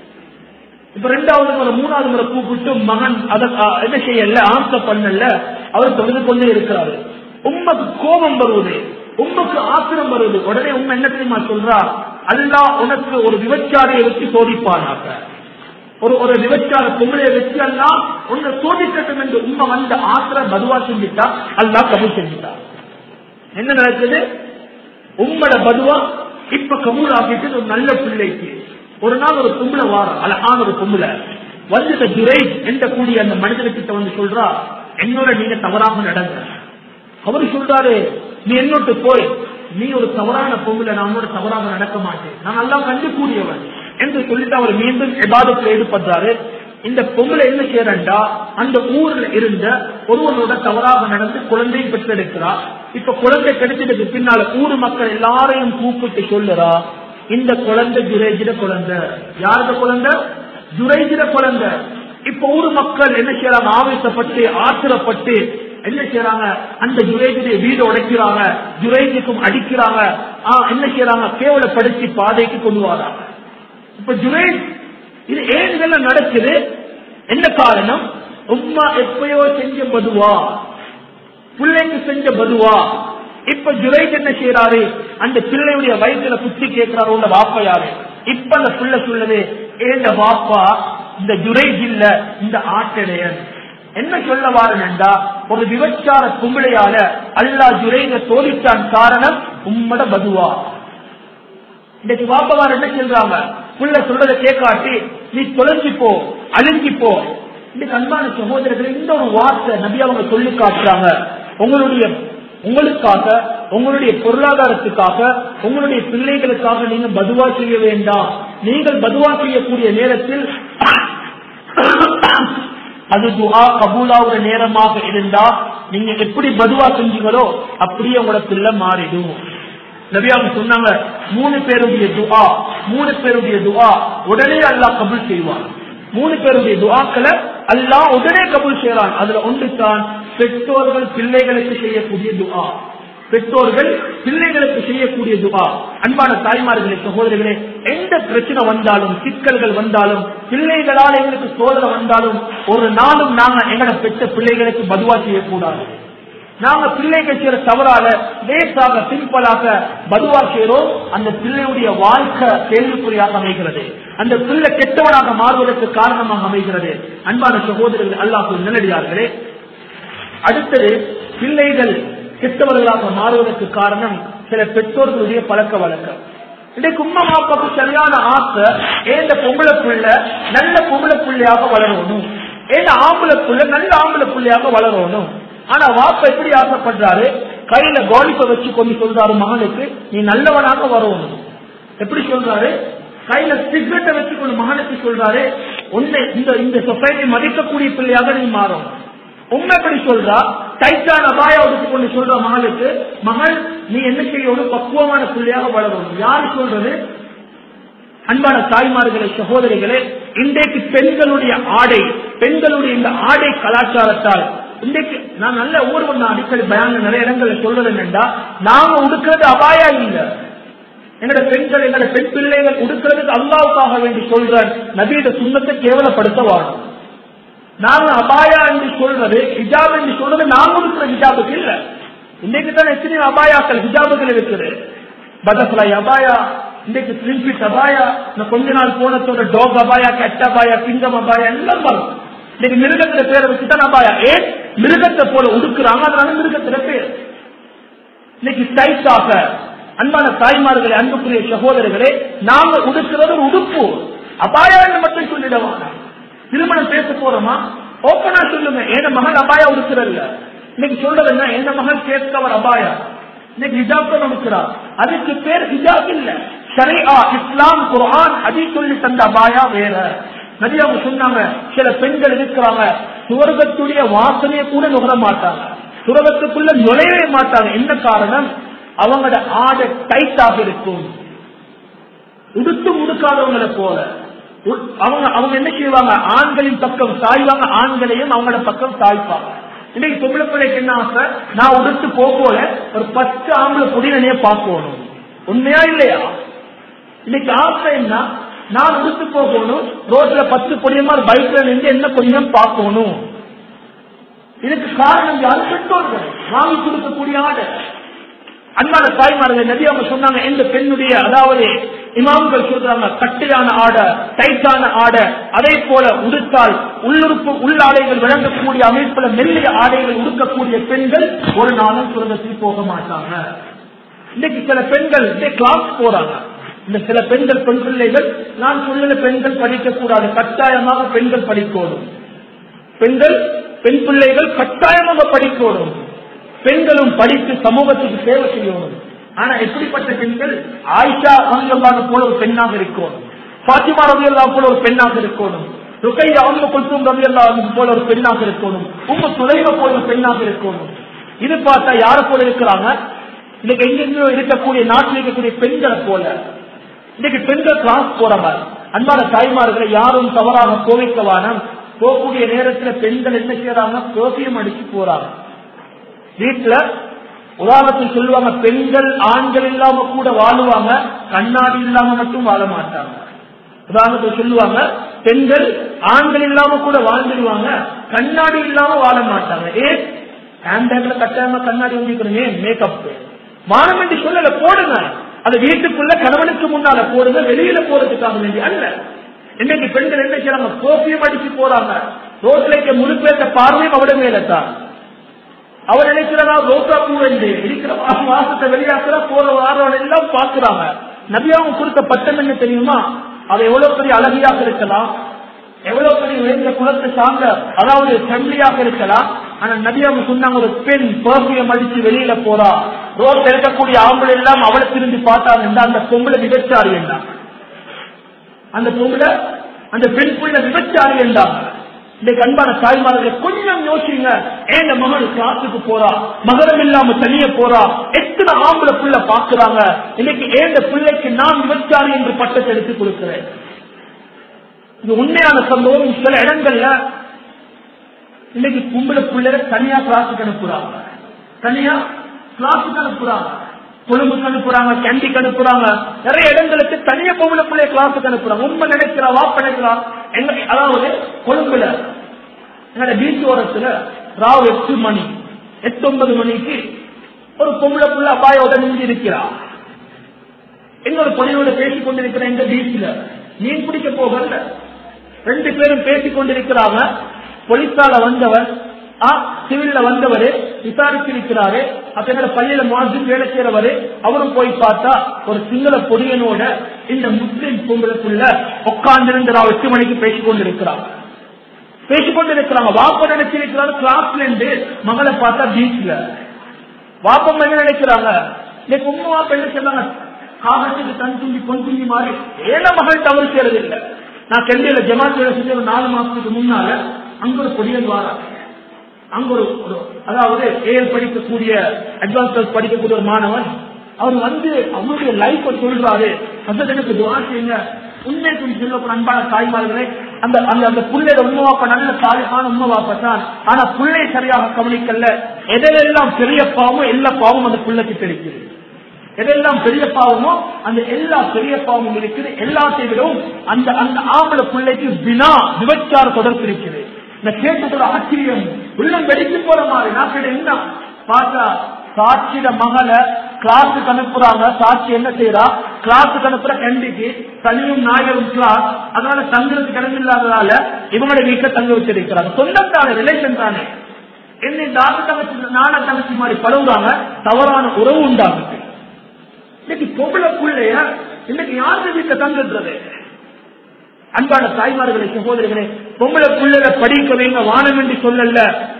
இப்ப ரெண்டாவது முறை மூணாவது முறை கூப்பிட்டு மகன் அத அ, என்ன செய்யல ஆன்சர் பண்ணல அவர் தொழுது கொண்டே இருக்கிறாரு உண்மைக்கு கோபம் வருவது உண்மைக்கு ஆத்திரம் வருவது உடனே உண்மை என்ன தெரியுமா சொல்றா அல்லாஹ் உனக்கு ஒரு விபச்சாரியை வச்சு சோதிப்பானாக ஒரு ஒரு விபச்சார பொங்கலை வச்சு எல்லாம் உன்னை சோதிக்கட்டும் என்று உண்மை வந்த ஆத்திர பதுவா செஞ்சுட்டா அல்லாஹ் கபூல் செஞ்சுட்டா என்ன நடக்குது உம்மட பதுவா இப்ப கபூல் ஆகிட்டு ஒரு நல்ல பிள்ளைக்கு ஒரு நாள் ஒரு பொம்பளை வாரம் அழகான ஒரு பொம்பளை வந்து இந்த துரை என்ற கூடிய அந்த மனிதர்கிட்ட வந்து சொல்றா என்னோட நீங்க தவறாக நடங்க அவர் சொல்றாரு நீ என்னோட்டு போய் நீ ஒரு தவறான பொம்பளை நான் உன்னோட தவறாக நடக்க மாட்டேன் நான் நல்லா கண்டு கூடியவன் என்று சொல்லிட்டு அவர் மீண்டும் எபாதத்தில் ஈடுபடுறாரு இந்த பொம்பளை என்ன செய்யறா அந்த ஊர்ல இருந்த ஒருவனோட தவறாக நடந்து குழந்தையும் பெற்றெடுக்கிறா இப்ப குழந்தை கிடைச்சதுக்கு பின்னால ஊர் மக்கள் எல்லாரையும் கூப்பிட்டு சொல்லுறா இந்த குழந்தை ஜுரேஜிட குழந்தை யாருட குழந்தை ஜுரேஜிட குழந்தை இப்ப ஊர் மக்கள் என்ன செய்யறாங்க ஆவேசப்பட்டு ஆத்திரப்பட்டு என்ன செய்யறாங்க அந்த ஜுரேஜுடைய வீடு உடைக்கிறாங்க ஜுரேஜுக்கும் அடிக்கிறாங்க ஆ, என்ன செய்யறாங்க கேவலப்படுத்தி பாதைக்கு கொண்டு வராங்க இப்ப ஜுரேஜ் இது ஏன் இதெல்லாம் நடக்குது என்ன காரணம் உம்மா எப்பயோ செஞ்ச பதுவா பிள்ளைக்கு செஞ்ச பதுவா இப்ப ஜுரைத் என்ன செய்யறாரு அந்த பிள்ளையுடைய வயிற்றுல குத்தி கேட்கிறாரு உங்க வாப்பா யாரு இப்ப அந்த பிள்ளை சொல்லுது ஏந்த வாப்பா இந்த ஜுரைத் இல்ல இந்த ஆட்டடையன் என்ன சொல்ல வாரனண்டா ஒரு விபச்சார கும்பிளையால அல்லா ஜுரைத தோலித்தான் காரணம் உம்மட பதுவா இன்னைக்கு வாப்பவார் என்ன சொல்றாங்க புள்ள சொல்றதை கேட்காட்டி நீ தொலைஞ்சு போ அழிஞ்சு போ இன்னைக்கு அன்பான சகோதரர்கள் இந்த ஒரு வார்த்தை நபி அவங்க சொல்லி காட்டுறாங்க உங்களுடைய உங்களுக்காக உங்களுடைய பொருளாதாரத்துக்காக உங்களுடைய பிள்ளைகளுக்காக நீங்க பதுவா செய்ய வேண்டாம் நீங்கள் பதுவா செய்யக்கூடிய நேரத்தில் அது துஹா கபூலாவுடைய நேரமாக இருந்தா நீங்க எப்படி பதுவா செஞ்சீங்களோ அப்படியே உங்களோட பிள்ளை மாறிடும் நபியாங்க சொன்னாங்க மூணு பேருடைய துஆ மூணு பேருடைய துஆ உடனே அல்லாஹ் கபூல் செய்வான் மூணு பேருடைய துஆக்களை அல்லாஹ் உடனே கபூல் செய்யறான் அதுல ஒன்று தான் பெற்றோர்கள் பிள்ளைகளுக்கு செய்யக்கூடிய துஆ பெற்றோர்கள் பிள்ளைகளுக்கு செய்யக்கூடிய துஆ அன்பான தாய்மார்களே சகோதரிகளே எந்த பிரச்சனை வந்தாலும் சிக்கல்கள் வந்தாலும் பிள்ளைகளால் எங்களுக்கு சோதனை வந்தாலும் ஒரு நாளும் நாங்க எங்களை பெற்ற பிள்ளைகளுக்கு பதுவா செய்யக்கூடாது நாங்க பிள்ளைகள் செய்யற தவறால லேசாக சிம்பிளாக பதுவா செய்யறோம் அந்த பிள்ளையுடைய வாழ்க்கை கேள்விக்குறியாக அமைகிறது அந்த பிள்ளை கெட்டவனாக மாறுவதற்கு காரணமாக அமைகிறது அன்பான சகோதரர்கள் அல்லாஹ் நல்லடியார்களே அடுத்தது பிள்ளைகள் கெட்டவர்களாக மாறுவதற்கு காரணம் சில பெற்றோர்களுடைய பழக்க வழக்கம் இன்றைக்கு உம்மா அப்பாவுக்கு சரியான ஆசை ஏந்த பொம்பளை புள்ள நல்ல பொம்பளை புள்ளையாக வளரணும் ஏந்த ஆம்பளை புள்ள நல்ல ஆம்பளை புள்ளையாக வளரணும் ஆனா வாப்ப எப்படி ஆசைப்படுறாரு கையில கோலிப்பை வச்சு கொண்டு சொல்றாரு மகனுக்கு நீ நல்லவனாக வரணும் எப்படி சொல்றாரு கையில சிகரெட்டை வச்சுக்கொண்டு மகனுக்கு சொல்றாரு உன்னை இந்த இந்த சொசைட்டி மதிக்கக்கூடிய பிள்ளையாக நீ மாறும் உண்மை எப்படி சொல்றா டைட்டான அபாய ஒதுக்கி கொண்டு சொல்ற மகளுக்கு மகள் நீ என்ன செய்யணும் பக்குவமான பிள்ளையாக வளரணும் யாரு சொல்றது அன்பான தாய்மார்களே சகோதரிகளே இன்றைக்கு பெண்களுடைய ஆடை பெண்களுடைய இந்த ஆடை கலாச்சாரத்தால் இன்றைக்கு நான் நல்ல ஒவ்வொரு நான் அடிக்கடி பயான நிறைய இடங்கள்ல சொல்றது என்னண்டா நாங்க உடுக்கிறது அபாயா இல்ல எங்கட பெண்கள் எங்கட பெண் பிள்ளைகள் உடுக்கிறதுக்கு அல்லாவுக்காக வேண்டி சொல்ற நபீட சுண்ணத்தை கேவலப்படுத்த வாழும் நாங்க அபாயா என்று சொல்றது ஹிஜாப் என்று சொல்றது நாங்க இருக்கிற ஹிஜாபுக்கு இல்ல இன்னைக்கு தான் எத்தனை அபாயாக்கள் ஹிஜாபுகள் இருக்குது பட்டர்ஃபிளை அபாயா இன்னைக்கு பிரின்பிட் அபாயா இந்த கொஞ்ச நாள் போனத்தோட டாக் அபாயா கெட்ட அபாயா சிங்கம் அபாயா எல்லாம் வரும் இன்னைக்கு மிருகத்துல பேரை வச்சுதான் அபாயா ஏன் மிருகத்தை போல உடுக்குறாங்க அதனால மிருகத்துல பேர் இன்னைக்கு டைட்டாக அன்பான தாய்மார்களே அன்புக்குரிய சகோதரர்களே நாங்க உடுக்கிறது ஒரு உடுப்பு அபாயா என்று மட்டும் சொல்லிடவாங்க திருமணம் பேச போறோமா ஓப்பனா சொல்லுங்க என் மகன் அபாயா உடுக்கிறது இன்னைக்கு சொல்றது என்ன என் மகன் கேட்கவர் அபாயா இன்னைக்கு ஹிஜாப் தான் உடுக்கிறார் அதுக்கு பேர் ஹிஜாப் இல்ல ஷரியா இஸ்லாம் குர்ஆன் அதி சொல்லி தந்த அபாயா வேற நபி அவங்க சொன்னாங்க சில பெண்கள் இருக்கிறாங்க சுவர்க்கத்துடைய வாசனையை கூட நுகர மாட்டாங்க சுரகத்துக்குள்ள நுழையவே மாட்டாங்க என்ன காரணம் அவங்களோட ஆடை டைட்டாக இருக்கும் உடுத்து முடுக்காதவங்களை போல உ- அவங்க அவங்க என்ன செய்வாங்க ஆண்களின் பக்கம் சாய்வாங்க ஆண்களையும் அவங்களோட பக்கம் சாய்ப்பாங்க இன்னைக்கு பொம்பளை பிள்ளைக்கு என்ன ஆசை நான் உடுத்து போகல ஒரு பத்து ஆம்பளை பொடியனையே பார்க்கணும் உண்மையா இல்லையா இன்னைக்கு ஆசை என்ன நான் உடுத்து போகணும் ரோட்ல பத்து பொடியமா பைக்ல நின்று என்ன கொஞ்சம் பார்க்கணும் இதுக்கு காரணம் யாரு பெற்றோர்கள் வாங்கி கொடுக்கக்கூடிய ஆடை அன்பான தாய்மார்கள் நபி அவங்க சொன்னாங்க இந்த பெண்ணுடைய அதாவது இமாம்கள் சொல்றாங்க கட்டையான ஆடை டைட்டான ஆடை அதே போல உடுத்தால் உள்ளுறுப்பு உள்ளாடைகள் விளங்கக்கூடிய அமைப்புல மெல்லிய ஆடைகள் உடுக்கக்கூடிய பெண்கள் ஒரு நாளும் சுரங்கத்தில் போக மாட்டாங்க இன்னைக்கு சில பெண்கள் கிளாஸ் போறாங்க இந்த சில பெண்கள் பெண் பிள்ளைகள் நான் சொல்லுற பெண்கள் படிக்க கூடாது கட்டாயமாக பெண்கள் படிக்கணும் பெண்கள் பெண் பிள்ளைகள் கட்டாயமாக படிக்கணும் பெண்களும் படித்து சமூகத்துக்கு சேவை செய்யணும் ஆனா எப்படிப்பட்ட பெண்கள் ஆயிஷா ரவியல்லாத போல ஒரு பெண்ணாக இருக்கணும் பாத்திமா ரவியல்லா போல ஒரு பெண்ணாக இருக்கணும் ருக்கையா அவங்க குல்சும் ரவியல்லா போல ஒரு பெண்ணாக இருக்கணும் உங்க துளைவ போல ஒரு பெண்ணாக இருக்கணும் இது பார்த்தா யார போல இருக்கிறாங்க இன்னைக்கு எங்கெங்கோ இருக்கக்கூடிய நாட்டில் இருக்கக்கூடிய பெண்களை போல இன்னைக்கு பெண்கள் கிளாஸ் போறாங்க அன்பான தாய்மார்களை யாரும் தவறாக கோவிக்கவான போகக்கூடிய நேரத்துல பெண்கள் என்ன செய்யறாங்க பெர்ஃபியூம் அடிச்சு போறாங்க வீட்டுல உதாரணத்துக்கு சொல்லுவாங்க பெண்கள் ஆண்கள் இல்லாம கூட வாழுவாங்க கண்ணாடி இல்லாம மட்டும் வாழ மாட்டாங்க உதாரணத்துக்கு சொல்லுவாங்க பெண்கள் ஆண்கள் இல்லாம கூட வாழ்ந்துடுவாங்க கண்ணாடி இல்லாம வாழ மாட்டாங்க ஏன் ஹேண்ட் பேக்ல கட்டாயமா கண்ணாடி ஊதிக்கணும் ஏன் மேக்கப் மானம் என்று சொல்லல போடுங்க அது வீட்டுக்குள்ள கணவனுக்கு முன்னால போடுங்க வெளியில போறதுக்காக வேண்டி அல்ல இன்னைக்கு பெண்கள் என்ன செய்யறாங்க கோப்பியம் அடிச்சு போறாங்க ரோட்ல முழு பேர்த்த பார்வையும் அவட மேல தான் அவர் நினைக்கிறதா ரோசா பூ என்று இருக்கிற வாசத்தை வெளியாக்குற போற வாரம் எல்லாம் பாக்குறாங்க நபியாவும் கொடுத்த பட்டம் என்ன தெரியுமா அது எவ்வளவு பெரிய அழகியாக இருக்கலாம் எவ்வளவு பெரிய உயர்ந்த குலத்தை சார்ந்த அதாவது ஃபேமிலியாக இருக்கலாம் ஆனா நபியாவும் சொன்னாங்க ஒரு பெண் பர்ஃபியம் அடிச்சு வெளியில போறா ரோட்ல இருக்கக்கூடிய ஆம்பளை எல்லாம் அவளை திரும்பி பார்த்தாங்க அந்த பொம்பளை விபச்சாரி என்றாங்க அந்த பொம்பளை அந்த பெண் புள்ள விபச்சாரி என்றாங்க இந்த அன்பான தாய்மார்களை கொஞ்சம் யோசிங்க ஏன் மகள் கிளாஸுக்கு போறா மகரம் இல்லாம தனிய போறா எத்தனை ஆம்பளை புள்ள பாக்குறாங்க இன்னைக்கு ஏந்த பிள்ளைக்கு நான் விபச்சாரி என்று பட்டத்தை எடுத்துக் கொடுக்கிறேன் இது உண்மையான சம்பவம் சில இடங்கள்ல இன்னைக்கு கும்பல பிள்ளைங்க தனியா கிளாஸுக்கு அனுப்புறாங்க தனியா கிளாஸுக்கு அனுப்புறாங்க கொழும்புக்கு அனுப்புறாங்க கேண்டிக்கு அனுப்புறாங்க நிறைய இடங்களுக்கு தனியா பொம்பளை பிள்ளைய கிளாஸுக்கு அனுப்புறாங்க உண்மை நினைக்கிறா வாப்ப நினைக்கிறா எங்க அதாவது கொழும்புல எங்களோட பீச் ஓரத்துல ராவ் எட்டு மணி எட்டு ஒன்பது மணிக்கு ஒரு பொம்பளை புள்ள அப்பாயோட நின்று இருக்கிறா இன்னொரு பொண்ணையோட பேசிக் கொண்டிருக்கிற இந்த பீச்ல மீன் பிடிக்க போகல ரெண்டு பேரும் பேசிக் கொண்டிருக்கிறாங்க போலீஸால வந்தவர் சிவில்ல வந்தவர் விசாரிச்சிருக்கிறாரு அப்ப எங்க பள்ளியில மாதிரி வேலை செய்யறவரு அவரும் போய் பார்த்தா ஒரு சிங்கள பொடியனோட இந்த முஸ்லிம் பொங்கலுக்குள்ள உட்கார்ந்திருந்து நான் எட்டு மணிக்கு பேசிக் கொண்டிருக்கிறாங்க பேசிக் கொண்டிருக்கிறாங்க வாப்ப நினைச்சிருக்கிறாரு கிளாஸ்ல இருந்து மகளை பார்த்தா பீச்ல வாப்பம் என்ன நினைக்கிறாங்க இன்னைக்கு உங்க வாப்ப என்ன சொன்னாங்க காகத்துக்கு கண் துண்டி பொன் துண்டி மாறி ஏழ மகள் தவறு செய்யறது இல்லை நான் கெண்டியில ஜமாத் வேலை செஞ்ச ஒரு நாலு மாசத்துக்கு முன்னால அங்க ஒரு பொடியல் வாராங்க அங்க ஒரு ஒரு- அதாவது ஏஎல் படிக்கக்கூடிய அட்வான்ஸ் படிக்கக்கூடிய ஒரு மாணவன் அவர் வந்து அவருடைய லைஃப் சொல்றாரு அந்த எனக்கு துவா செய்யுங்க உண்மை சொல்லி சொல்ல அன்பான தாய்மார்களே அந்த அந்த அந்த புள்ளைய உண்மை வாப்ப நல்ல தாய்மான உண்மை வாப்ப தான் ஆனா புள்ளை சரியாக கவனிக்கல எதெல்லாம் பெரிய பாவமோ எல்லா பாவமும் அந்த புள்ளைக்கு தெரிக்குது எதெல்லாம் பெரிய பாவமோ அந்த எல்லா பெரிய பாவமும் இருக்குது எல்லாத்தையும் விடவும் அந்த அந்த ஆம்பளை பிள்ளைக்கு வினா விபச்சார தொடர்பு இருக்குது இந்த கேட்டதோட ஆச்சரியம் உள்ளம் வெடிச்சு போற மாதிரி நான் கேட்ட என்ன பார்த்தா சாட்சியிட மகளை கிளாஸுக்கு அனுப்புறாங்க சாட்சி என்ன செய்யறா கிளாஸுக்கு அனுப்புற கண்டிக்கு தனியும் நாயரும் கிளாஸ் அதனால தங்குறதுக்கு இடம் இல்லாததால இவங்களோட வீட்டுல தங்க வச்சிருக்கிறாங்க சொந்தம் தானே ரிலேஷன் தானே என்னை நான தங்கச்சி நான தங்கச்சி மாதிரி பழகுறாங்க தவறான உறவு உண்டாகுது இன்னைக்கு பொம்பளை பிள்ளைய இன்னைக்கு யாரு வீட்டுல தங்குன்றது அன்பான தாய்மார்களை சகோதரிகளே பொம்பளை பிள்ளைகளை படிக்க வைங்க வானம் என்று சொல்லல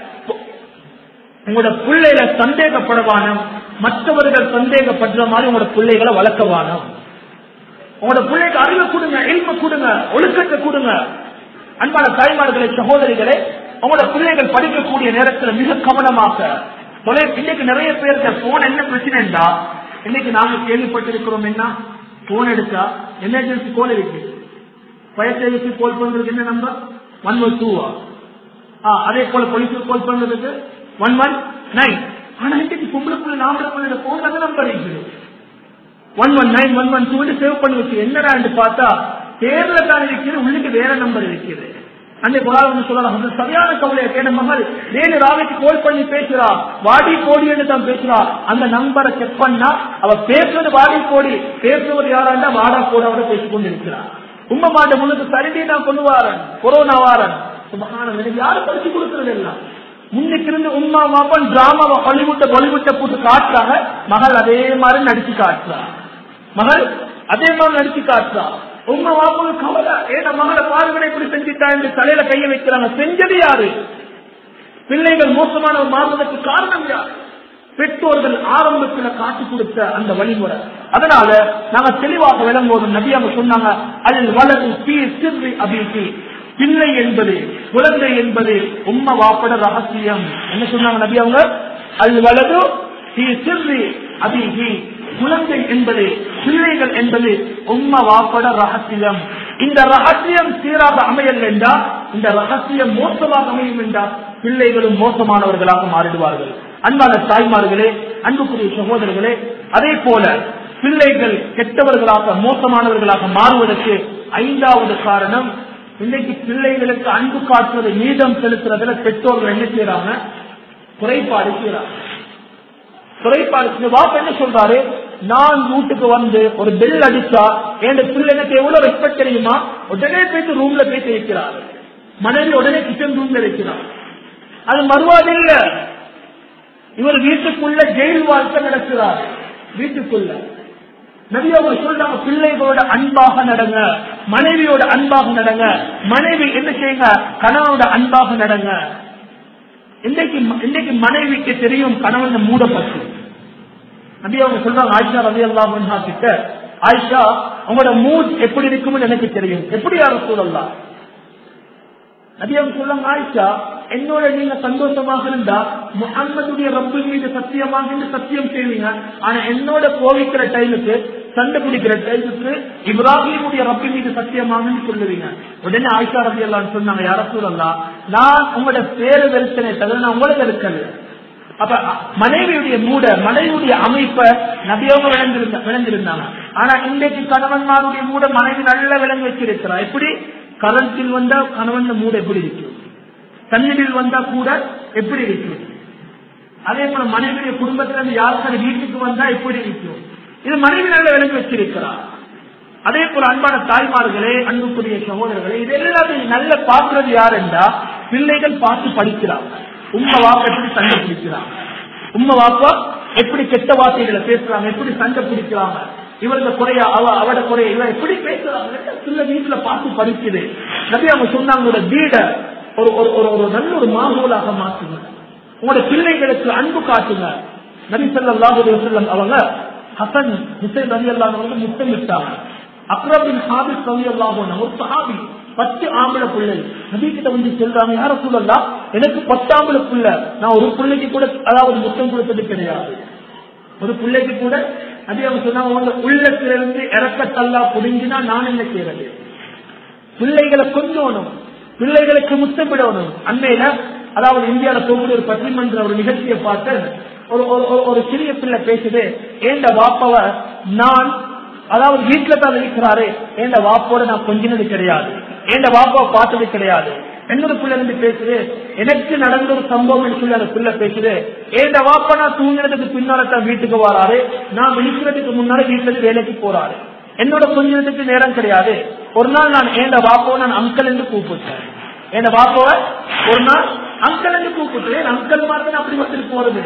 உங்களோட பிள்ளைகளை சந்தேகப்படவானம் மற்றவர்கள் சந்தேகப்படுற மாதிரி உங்களோட பிள்ளைகளை வளர்க்கவானம் உங்களோட பிள்ளைக்கு அறிவை கொடுங்க எல்ம கொடுங்க ஒழுக்கத்தை கொடுங்க அன்பான தாய்மார்களை சகோதரிகளே உங்களோட பிள்ளைகள் படிக்கக்கூடிய நேரத்தில் மிக கவனமாக தொலை- இன்னைக்கு நிறைய பேருக்கு போன் என்ன பிரச்சனைடா இன்னைக்கு நாங்க கேள்விப்பட்டிருக்கிறோம் என்ன போன் எடுத்தா எமர்ஜென்சி கோல் இருக்கு ஃபயர் சர்வீஸ் கால் பண்றதுக்கு என்ன நம்பர் ஒன் ஒன் டூவா அதே போல போலீஸுக்கு கால் பண்றதுக்கு ஒன் ஒன் நைன் ஆனா இன்னைக்கு பொம்பளைக்குள்ள நாமள பிள்ளை போன் அந்த நம்பர் இருக்குது one one nine one one two save பண்ணி வச்சு என்னடா பார்த்தா தேர்ல தான் இருக்குது உள்ளுக்கு வேற நம்பர் இருக்குது அந்த குரான் சொல்லலாம் அந்த சரியான கவலையை கேட்ட மகள் வேறு ராவைக்கு கோல் பண்ணி பேசுறா வாடி கோடி என்று தான் பேசுறா அந்த நம்பரை செக் பண்ணா அவ பேசுறது வாடி கோடி பேசுவது யாராண்டா வாடா கோடாவோட பேசிக் கொண்டிருக்கிறார் உண்மை மாட்ட முன்னுக்கு சரிடி நான் கொண்டு வாரன் கொரோனா வாரன் சுபகான எனக்கு யாரும் படிச்சு கொடுக்கறது எல்லாம் முன்னுக்கு இருந்து உண்மா மாப்பன் டிராமாவை ஹாலிவுட்ட பாலிவுட்ட போட்டு காட்டுறாங்க மகள் அதே மாதிரி நடிச்சு காட்டுறா மகள் அதே மாதிரி நடிச்சு காட்டுறா உங்க வாப்பது கவலை ஏன்னா மகளை பாருங்களை இப்படி செஞ்சுட்டா என்று தலையில கைய வைக்கிறாங்க செஞ்சது யாரு பிள்ளைகள் மோசமான மாறுவதற்கு காரணம் யார் பெற்றோர்கள் ஆரம்பத்தில் காட்டி கொடுத்த அந்த வழிமுறை அதனால நாங்க தெளிவாக விளங்குவோம் நபி அவங்க சொன்னாங்க அதில் வலது பீ சிறு அபிக்கு பிள்ளை என்பது குழந்தை என்பது உம்ம வாப்பட ரகசியம் என்ன சொன்னாங்க நபி அவங்க அது வலது பீ சிறு அபிகி குழந்தை என்பது பிள்ளைகள் என்பது உம்ம வாப்பட ரகசியம் இந்த ரகசியம் சீராக அமையல் என்றால் இந்த ரகசியம் மோசமாக அமையும் என்றால் பிள்ளைகளும் மோசமானவர்களாக மாறிடுவார்கள் அன்பான தாய்மார்களே அன்புக்குரிய சகோதரர்களே அதே போல பிள்ளைகள் கெட்டவர்களாக மோசமானவர்களாக மாறுவதற்கு ஐந்தாவது காரணம் இன்னைக்கு பிள்ளைகளுக்கு அன்பு காட்டுவதை மீதம் செலுத்துறதுல பெற்றோர்கள் என்ன செய்யறாங்க குறைபாடு செய்யறாங்க குறைபாடு செய்ய வாப்ப என்ன சொல்றாரு நான் வீட்டுக்கு வந்து ஒரு பெல் அடிச்சா என் பிள்ளை எனக்கு எவ்வளவு ரெஸ்பெக்ட் தெரியுமா உடனே போயிட்டு ரூம்ல போயிட்டு வைக்கிறார் மனைவி உடனே கிச்சன் ரூம்ல வைக்கிறார் அது மறுவாது இல்ல இவர் வீட்டுக்குள்ள ஜெயில் வாழ்க்கை நடக்கிறார் வீட்டுக்குள்ள நபி அவர் சொல்றாங்க பிள்ளைகளோட அன்பாக நடங்க மனைவியோட அன்பாக நடங்க மனைவி என்ன செய்யுங்க கணவனோட அன்பாக நடங்க இன்றைக்கு இன்றைக்கு மனைவிக்கு தெரியும் கணவன் மூடப்பட்டு நபி அவங்க சொல்றாங்க ஆயிஷா ரவி அல்லா கிட்ட ஆயிஷா உங்களோட மூட் எப்படி இருக்கும்னு எனக்கு தெரியும் எப்படி யாரும் சொல்லலாம் நபி அவங்க சொல்றாங்க ஆயிஷா என்னோட நீங்க சந்தோஷமாக இருந்தா முகம்மதுடைய ரப்பு மீது சத்தியமாக இருந்து சத்தியம் செய்வீங்க ஆனா என்னோட கோவிக்கிற டைமுக்கு சண்டை பிடிக்கிற டைமுக்கு இப்ராஹிமுடைய ரப்பு மீது சத்தியமாக சொல்லுவீங்க உடனே ஆயிஷா ரபி எல்லாம் சொன்னாங்க யார சொல்லலாம் நான் உங்களோட பேரு வெறுத்தனை தவிர நான் உங்களை வெறுக்கல அப்ப மனைவியுடைய மூட மனைவியுடைய அமைப்பை நபியவங்க விளைஞ்சிருந்த விளைஞ்சிருந்தாங்க ஆனா இன்றைக்கு கணவன்மாருடைய மூட மனைவி நல்லா விளங்கி வச்சிருக்கிறா எப்படி கரண்டில் வந்தா கணவன் மூட எப்படி இருக்கும் தண்ணீரில் வந்தா கூட எப்படி இருக்கும் அதே போல மனைவியுடைய குடும்பத்துல இருந்து யாருக்கான வீட்டுக்கு வந்தா எப்படி இருக்கும் இது மனைவி நல்ல விளங்கி வச்சிருக்கிறார் அதே போல அன்பான தாய்மார்களே அன்புக்குரிய சகோதரர்களே இது எல்லாத்தையும் நல்ல பாக்குறது யார் என்றா பிள்ளைகள் பார்த்து படிக்கிறாங்க உண்மை வாப்பா எப்படி சண்டை பிடிக்கிறாங்க உண்மை வாப்பா எப்படி கெட்ட வார்த்தைகளை பேசுறாங்க எப்படி சண்டை பிடிக்கிறாங்க இவரது குறைய அவ அவட குறைய இவ எப்படி பேசுறாங்க சில வீட்டுல பார்த்து படிக்குது நபி அவங்க சொன்னாங்க வீட ஒரு ஒரு ஒரு ஒரு நல்ல ஒரு மாகோலாக மாற்றுங்க உங்களோட பிள்ளைகளுக்கு அன்பு காட்டுங்க நபி சொல்லாஹ் அவங்க ஹசன் ஹுசைன் ரவி அல்லாஹ் வந்து முத்தமிட்டாங்க அக்ரபின் ஹாபிஸ் ரவி அல்லாஹ் ஒரு சஹாபி பத்து ஆம்பளை பிள்ளை நபி கிட்ட வந்து சொல்றாங்க யார சொல்லலாம் எனக்கு பத்து ஆம்பளை பிள்ளை நான் ஒரு பிள்ளைக்கு கூட அதாவது முத்தம் கொடுத்தது கிடையாது ஒரு பிள்ளைக்கு கூட நபி அவங்க சொன்னாங்க உங்க உள்ளத்திலிருந்து இறக்கத்தல்லா புடிஞ்சினா நான் என்ன செய்யறது பிள்ளைகளை கொஞ்சணும் பிள்ளைகளுக்கு முத்தமிடணும் அண்மையில அதாவது இந்தியாவில போகக்கூடிய ஒரு பட்டிமன்ற ஒரு நிகழ்ச்சியை பார்த்து ஒரு ஒரு சிறிய பிள்ளை பேசுது ஏண்ட வாப்பவ நான் அதாவது வீட்டுல தான் இருக்கிறாரு ஏண்ட வாப்போட நான் கொஞ்சினது கிடையாது ஏண்ட வாப்பாவை பார்த்தது கிடையாது என்னோட பிள்ளை இருந்து பேசுது எனக்கு நடந்த ஒரு சம்பவம் சொல்லி அந்த பிள்ளை பேசுது ஏண்ட வாப்பா நான் தூங்கினதுக்கு பின்னால தான் வீட்டுக்கு வராரு நான் விழிக்கிறதுக்கு முன்னால வீட்டுல இருந்து வேலைக்கு போறாரு என்னோட கொஞ்சத்துக்கு நேரம் கிடையாது ஒரு நாள் நான் ஏண்ட வாப்பாவை நான் அங்கல் என்று கூப்பிட்டேன் என் பாப்பாவ ஒரு நாள் அங்கலுக்கு கூப்பிட்டு அங்கல் மாதிரி அப்படி வந்துட்டு போறது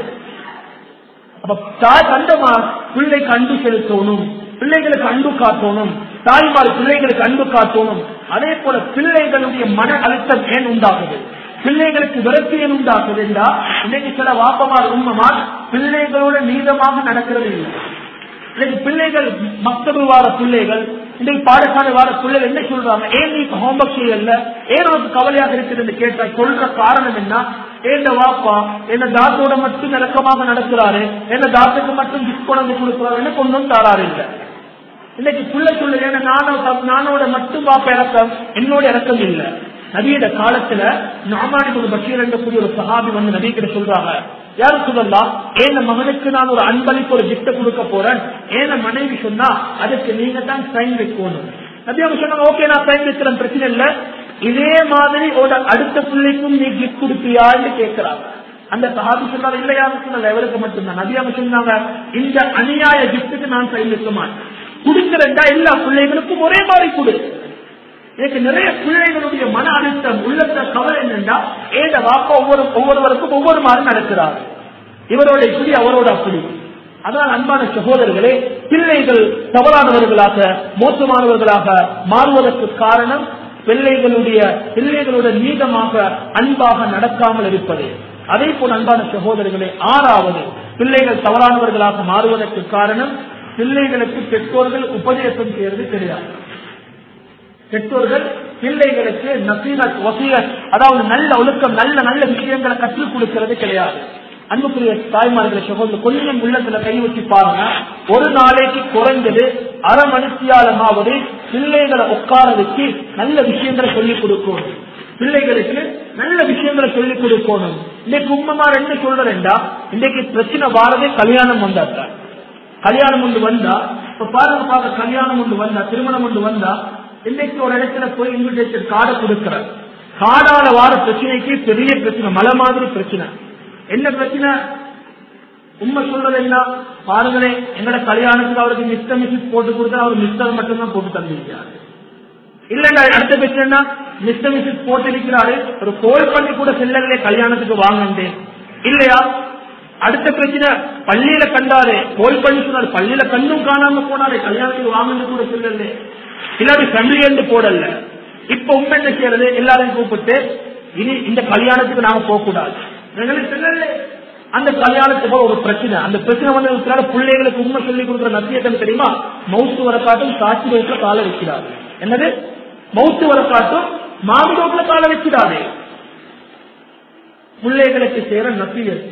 அப்ப தாய் கண்டமா பிள்ளைக்கு அன்பு செலுத்தணும் பிள்ளைகளுக்கு அன்பு காட்டணும் தாய்மார் பிள்ளைகளுக்கு அன்பு காட்டணும் அதே போல பிள்ளைகளுடைய மன அழுத்தம் ஏன் உண்டாகுது பிள்ளைகளுக்கு விரக்தி ஏன் உண்டாகுது என்றா இன்னைக்கு சில வாப்பமார் உண்மமார் பிள்ளைகளோட நீதமாக நடக்கிறது இல்லை இன்னைக்கு பிள்ளைகள் மக்தபு வார பிள்ளைகள் இன்னைக்கு பாடசாலை வார பிள்ளைகள் என்ன சொல்றாங்க ஏன் நீ ஹோம்ஒர்க் செய்யல ஏன் உனக்கு கவலையாக இருக்குது கேட்டா சொல்ற காரணம் என்ன ஏந்த வாப்பா என்ன தாத்தோட மட்டும் இறக்கமாக நடக்கிறாரு என்ன தாத்துக்கு மட்டும் கிஃப்ட் கொண்டு கொடுக்கிறாரு என்ன கொண்டும் தாராரு இல்லை இன்னைக்கு புள்ள சொல்லு ஏன்னா நானோ நானோட மட்டும் வாப்பா இறக்கம் என்னோட இறக்கம் இல்லை நபியோட காலத்துல நாமானிபுல் பஷீர் என்றக்கூடிய ஒரு சஹாபி வந்து நபி கிட்ட சொல்றாங்க யாரும் சொல்லலாம் ஏன மகனுக்கு நான் ஒரு அன்பளிப்பு ஒரு கிஃப்ட கொடுக்க போறேன் ஏன மனைவி சொன்னா அதுக்கு நீங்க தான் சைன் வைக்கணும் நபி அவங்க சொன்னாங்க ஓகே நான் சைன் வைக்கிறேன் பிரச்சனை இல்ல இதே மாதிரி ஒரு அடுத்த பிள்ளைக்கும் நீ கிஃப்ட் கொடுப்பியான்னு கேட்கிறாங்க அந்த சஹாபி சொன்னார் இல்ல யாரும் சொன்னல எவருக்கு மட்டும்தான் நபி அவங்க சொன்னாங்க இந்த அநியாய கிஃப்ட்டுக்கு நான் சைன் வைக்க மாட்டேன் கொடுக்கிறேன்டா எல்லா பிள்ளைகளுக்கும் ஒரே மாதிரி கொடு எனக்கு நிறைய பிள்ளைகளுடைய மன அழுத்தம் உள்ளத்த கவலை என்னன்னா ஏத வாப்பா ஒவ்வொரு ஒவ்வொருவருக்கும் ஒவ்வொரு மாதிரி நடக்கிறார் இவரோட இப்படி அவரோட அப்படி அதனால் அன்பான சகோதரர்களே பிள்ளைகள் தவறானவர்களாக மோசமானவர்களாக மாறுவதற்கு காரணம் பிள்ளைகளுடைய பிள்ளைகளுடைய நீதமாக அன்பாக நடக்காமல் இருப்பது அதே போல் அன்பான சகோதரர்களே ஆறாவது பிள்ளைகள் தவறானவர்களாக மாறுவதற்கு காரணம் பிள்ளைகளுக்கு பெற்றோர்கள் உபதேசம் செய்யறது கிடையாது பெற்றோர்கள் பிள்ளைகளுக்கு நசீரத் வசீரத் அதாவது நல்ல ஒழுக்கம் நல்ல நல்ல விஷயங்களை கற்றுக் கொடுக்கிறது கிடையாது அன்புக்குரிய தாய்மார்களை சகோதரர் கொஞ்சம் உள்ளத்துல கை வச்சு பாருங்க ஒரு நாளைக்கு குறைஞ்சது அரை மணித்தியாலமாவது பிள்ளைகளை உட்கார வச்சு நல்ல விஷயங்களை சொல்லிக் கொடுக்கணும் பிள்ளைகளுக்கு நல்ல விஷயங்களை சொல்லிக் கொடுக்கணும் இன்னைக்கு உண்மைமார் என்ன சொல்றேன்டா இன்னைக்கு பிரச்சனை வாரதே கல்யாணம் வந்தாட்டா கல்யாணம் ஒன்று வந்தா இப்ப பாருங்க பாருங்க கல்யாணம் ஒன்று வந்தா திருமணம் ஒன்று வந்தா இன்னைக்கு ஒரு இடத்துல போய் இன்விடேஷன் கார்டை கொடுக்கிறார் காடால வார பிரச்சனைக்கு பெரிய பிரச்சனை மலை மாதிரி பிரச்சனை என்ன பிரச்சனை உண்மை சொல்றது என்ன பாருங்களேன் எங்கட கல்யாணத்துக்கு அவருக்கு மிஸ்டர் மிஸ்ஸஸ் போட்டு கொடுத்தா அவர் மிஸ்டர் மட்டும்தான் போட்டு தந்திருக்கிறாரு இல்லடா அடுத்த பிரச்சனை மிஸ்டர் மிஸ்ஸஸ் போட்டு இருக்கிறாரு ஒரு கோல் பண்ணி கூட செல்லலே கல்யாணத்துக்கு வாங்கண்டேன் இல்லையா அடுத்த பிரச்சனை பள்ளியில கண்டாரு கோல் பண்ணி சொன்னாரு பள்ளியில கண்ணும் காணாம போனாரு கல்யாணத்துக்கு வாங்கன்னு கூட செல்லல இல்லாட்டி ஃபேமிலி என்று போடல இப்ப உண்மை என்ன செய்யறது எல்லாரையும் கூப்பிட்டு இனி இந்த கல்யாணத்துக்கு நாம போக கூடாது எங்களுக்கு சொல்லல அந்த கல்யாணத்துக்கு ஒரு பிரச்சனை அந்த பிரச்சனை வந்து இருக்கிறாரு பிள்ளைகளுக்கு உண்மை சொல்லி கொடுக்குற நத்தியத்தம் தெரியுமா மவுத்து வர காட்டும் சாட்சி ரோட்ல கால வைக்கிறாரு என்னது மவுத்து வர காட்டும் மாமி ரோட்ல கால வைக்கிறாரு பிள்ளைகளுக்கு சேர நத்தியர்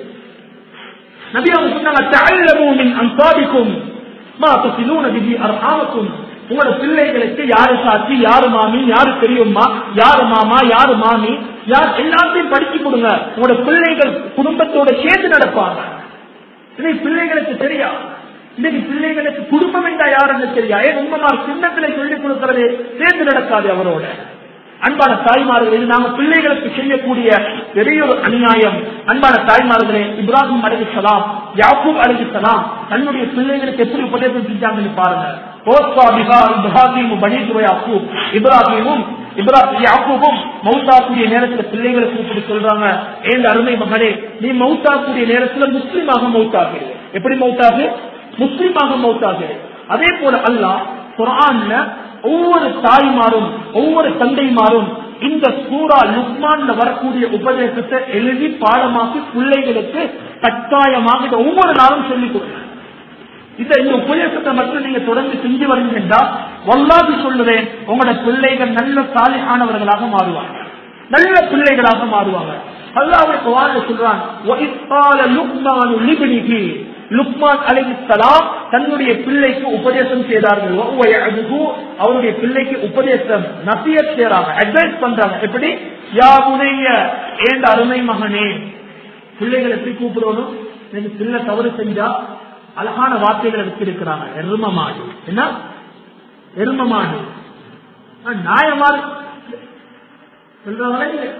நபி அவங்க சொன்னாங்க "தஅல்லமூ மின் அன்சாபிக்கும் மா தஸிலூன பிஹி அர்ஹாமக்கும் உங்களோட பிள்ளைகளுக்கு யாரு சாட்சி யாரு மாமி யாரு பெரியம்மா யாரு மாமா யாரு மாமி யார் எல்லாத்தையும் படிச்சு கொடுங்க உங்களோட பிள்ளைகள் குடும்பத்தோட சேர்ந்து நடப்பாங்க இன்னைக்கு பிள்ளைகளுக்கு தெரியா இன்னைக்கு பிள்ளைகளுக்கு குடும்பம் என்றா யாருன்னு தெரியா ஏன் உண்மைமார் சின்னத்திலே சொல்லிக் கொடுக்கிறது சேர்ந்து நடக்காது அவரோட அன்பான தாய்மார்கள் இது நாம பிள்ளைகளுக்கு செய்யக்கூடிய பெரிய ஒரு அநியாயம் அன்பான தாய்மார்களே இப்ராஹிம் அலிசலாம் யாக்கூப் அலிசலாம் தன்னுடைய பிள்ளைகளுக்கு எப்படி உபதேசம் செஞ்சாங்கன்னு பாருங்க ஓஸ்வா பிஹா இப்ராஹிம் பனீசுவ யாக்கூப் இப்ராஹிமும் இப்ராஹிம் யாக்கூபும் மௌத்தாக்கூடிய நேரத்துல பிள்ளைகளை கூப்பிட்டு சொல்றாங்க ஏன் அருமை மகனே நீ மௌத்தாக்கூடிய நேரத்துல முஸ்லீமாக மௌத்தாகு எப்படி மௌத்தாகு முஸ்லீமாக மௌத்தாகு அதே போல அல்லாஹ் குரான்ல ஒவ்வொரு தாய்மாரும் ஒவ்வொரு தந்தைமாரும் இந்த சூரா லுக்மான்ல வரக்கூடிய உபதேசத்தை எழுதி பாடமாக்கி பிள்ளைகளுக்கு கட்டாயமாக இதை ஒவ்வொரு நாளும் சொல்லிக் கொடுங்க இந்த இந்த உபதேசத்தை மட்டும் நீங்க தொடர்ந்து செஞ்சு வரீங்கன்னா வல்லாது சொல்லுவேன் உங்களோட பிள்ளைகள் நல்ல சாலிகானவர்களாக மாறுவாங்க நல்ல பிள்ளைகளாக மாறுவாங்க அல்லாவுக்கு வாழ்ந்து சொல்றான் "وَإِذْ قَالَ لُقْمَانُ لِابْنِهِ லுக்மான் அலைஹிஸ்ஸலாம் தன்னுடைய பிள்ளைக்கு உபதேசம் செய்தார்கள் وَهُوَ يَعْظُهُ அவருடைய பிள்ளைக்கு உபதேசம் நசியத் செய்றாங்க அட்வைஸ் பண்றாங்க எப்படி யா புனைய ஏண்ட அருமை மகனே பிள்ளைகளை எப்படி கூப்பிடணும் எனக்கு பிள்ளை தவறு செஞ்சா அழகான வார்த்தைகளை வச்சிருக்கிறாங்க எரும மாடு என்ன எரும மாடு நியாயமாறு சொல்றாங்களா இல்லையா?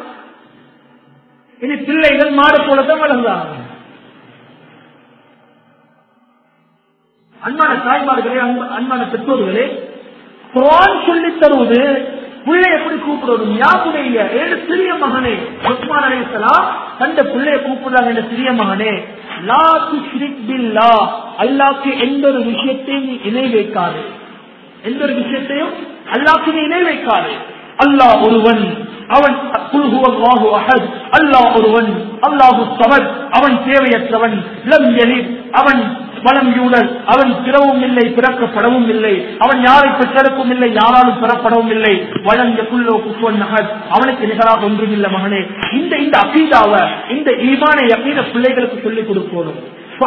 இனி பிள்ளைகள் மாடு போலதான் வளர்ந்தாங்க அன்பான தாய்மார்களே அன்ப- அன்பான பெற்றோர்களே குரான் சொல்லித் தருவது பிள்ளை எப்படி கூப்பிடணும் யாருடைய ஏழு சிறிய மகனே உஸ்மான் அலைசலாம் தந்த பிள்ளைய கூப்பிடுறாங்க என்ற சிறிய மகனே லா துஷ்ரிக் பில்லா அல்லாக்கு எந்த ஒரு விஷயத்தையும் நீ இணை வைக்காது எந்த ஒரு விஷயத்தையும் அல்லாக்கு நீ இணை வைக்காது அல்லாஹ் ஒருவன் அவன் குல் ஹுவல்லாஹு அஹத் அல்லாஹ் ஒருவன் அல்லாஹு சமத் அவன் தேவையற்றவன் லம் யலித் அவன் வளம் யூழல் அவன் பிறவும் இல்லை பிறக்கப்படவும் இல்லை அவன் யாரை பெற்றெடுக்கும் இல்லை யாராலும் பெறப்படவும் இல்லை வழங்க குல்லோ குசுவன் நகர் அவனுக்கு நிகராக ஒன்றும் இல்லை மகனே இந்த இந்த அகீதாவை இந்த ஈமான யக்கீன பிள்ளைகளுக்கு சொல்லிக் கொடுக்கணும்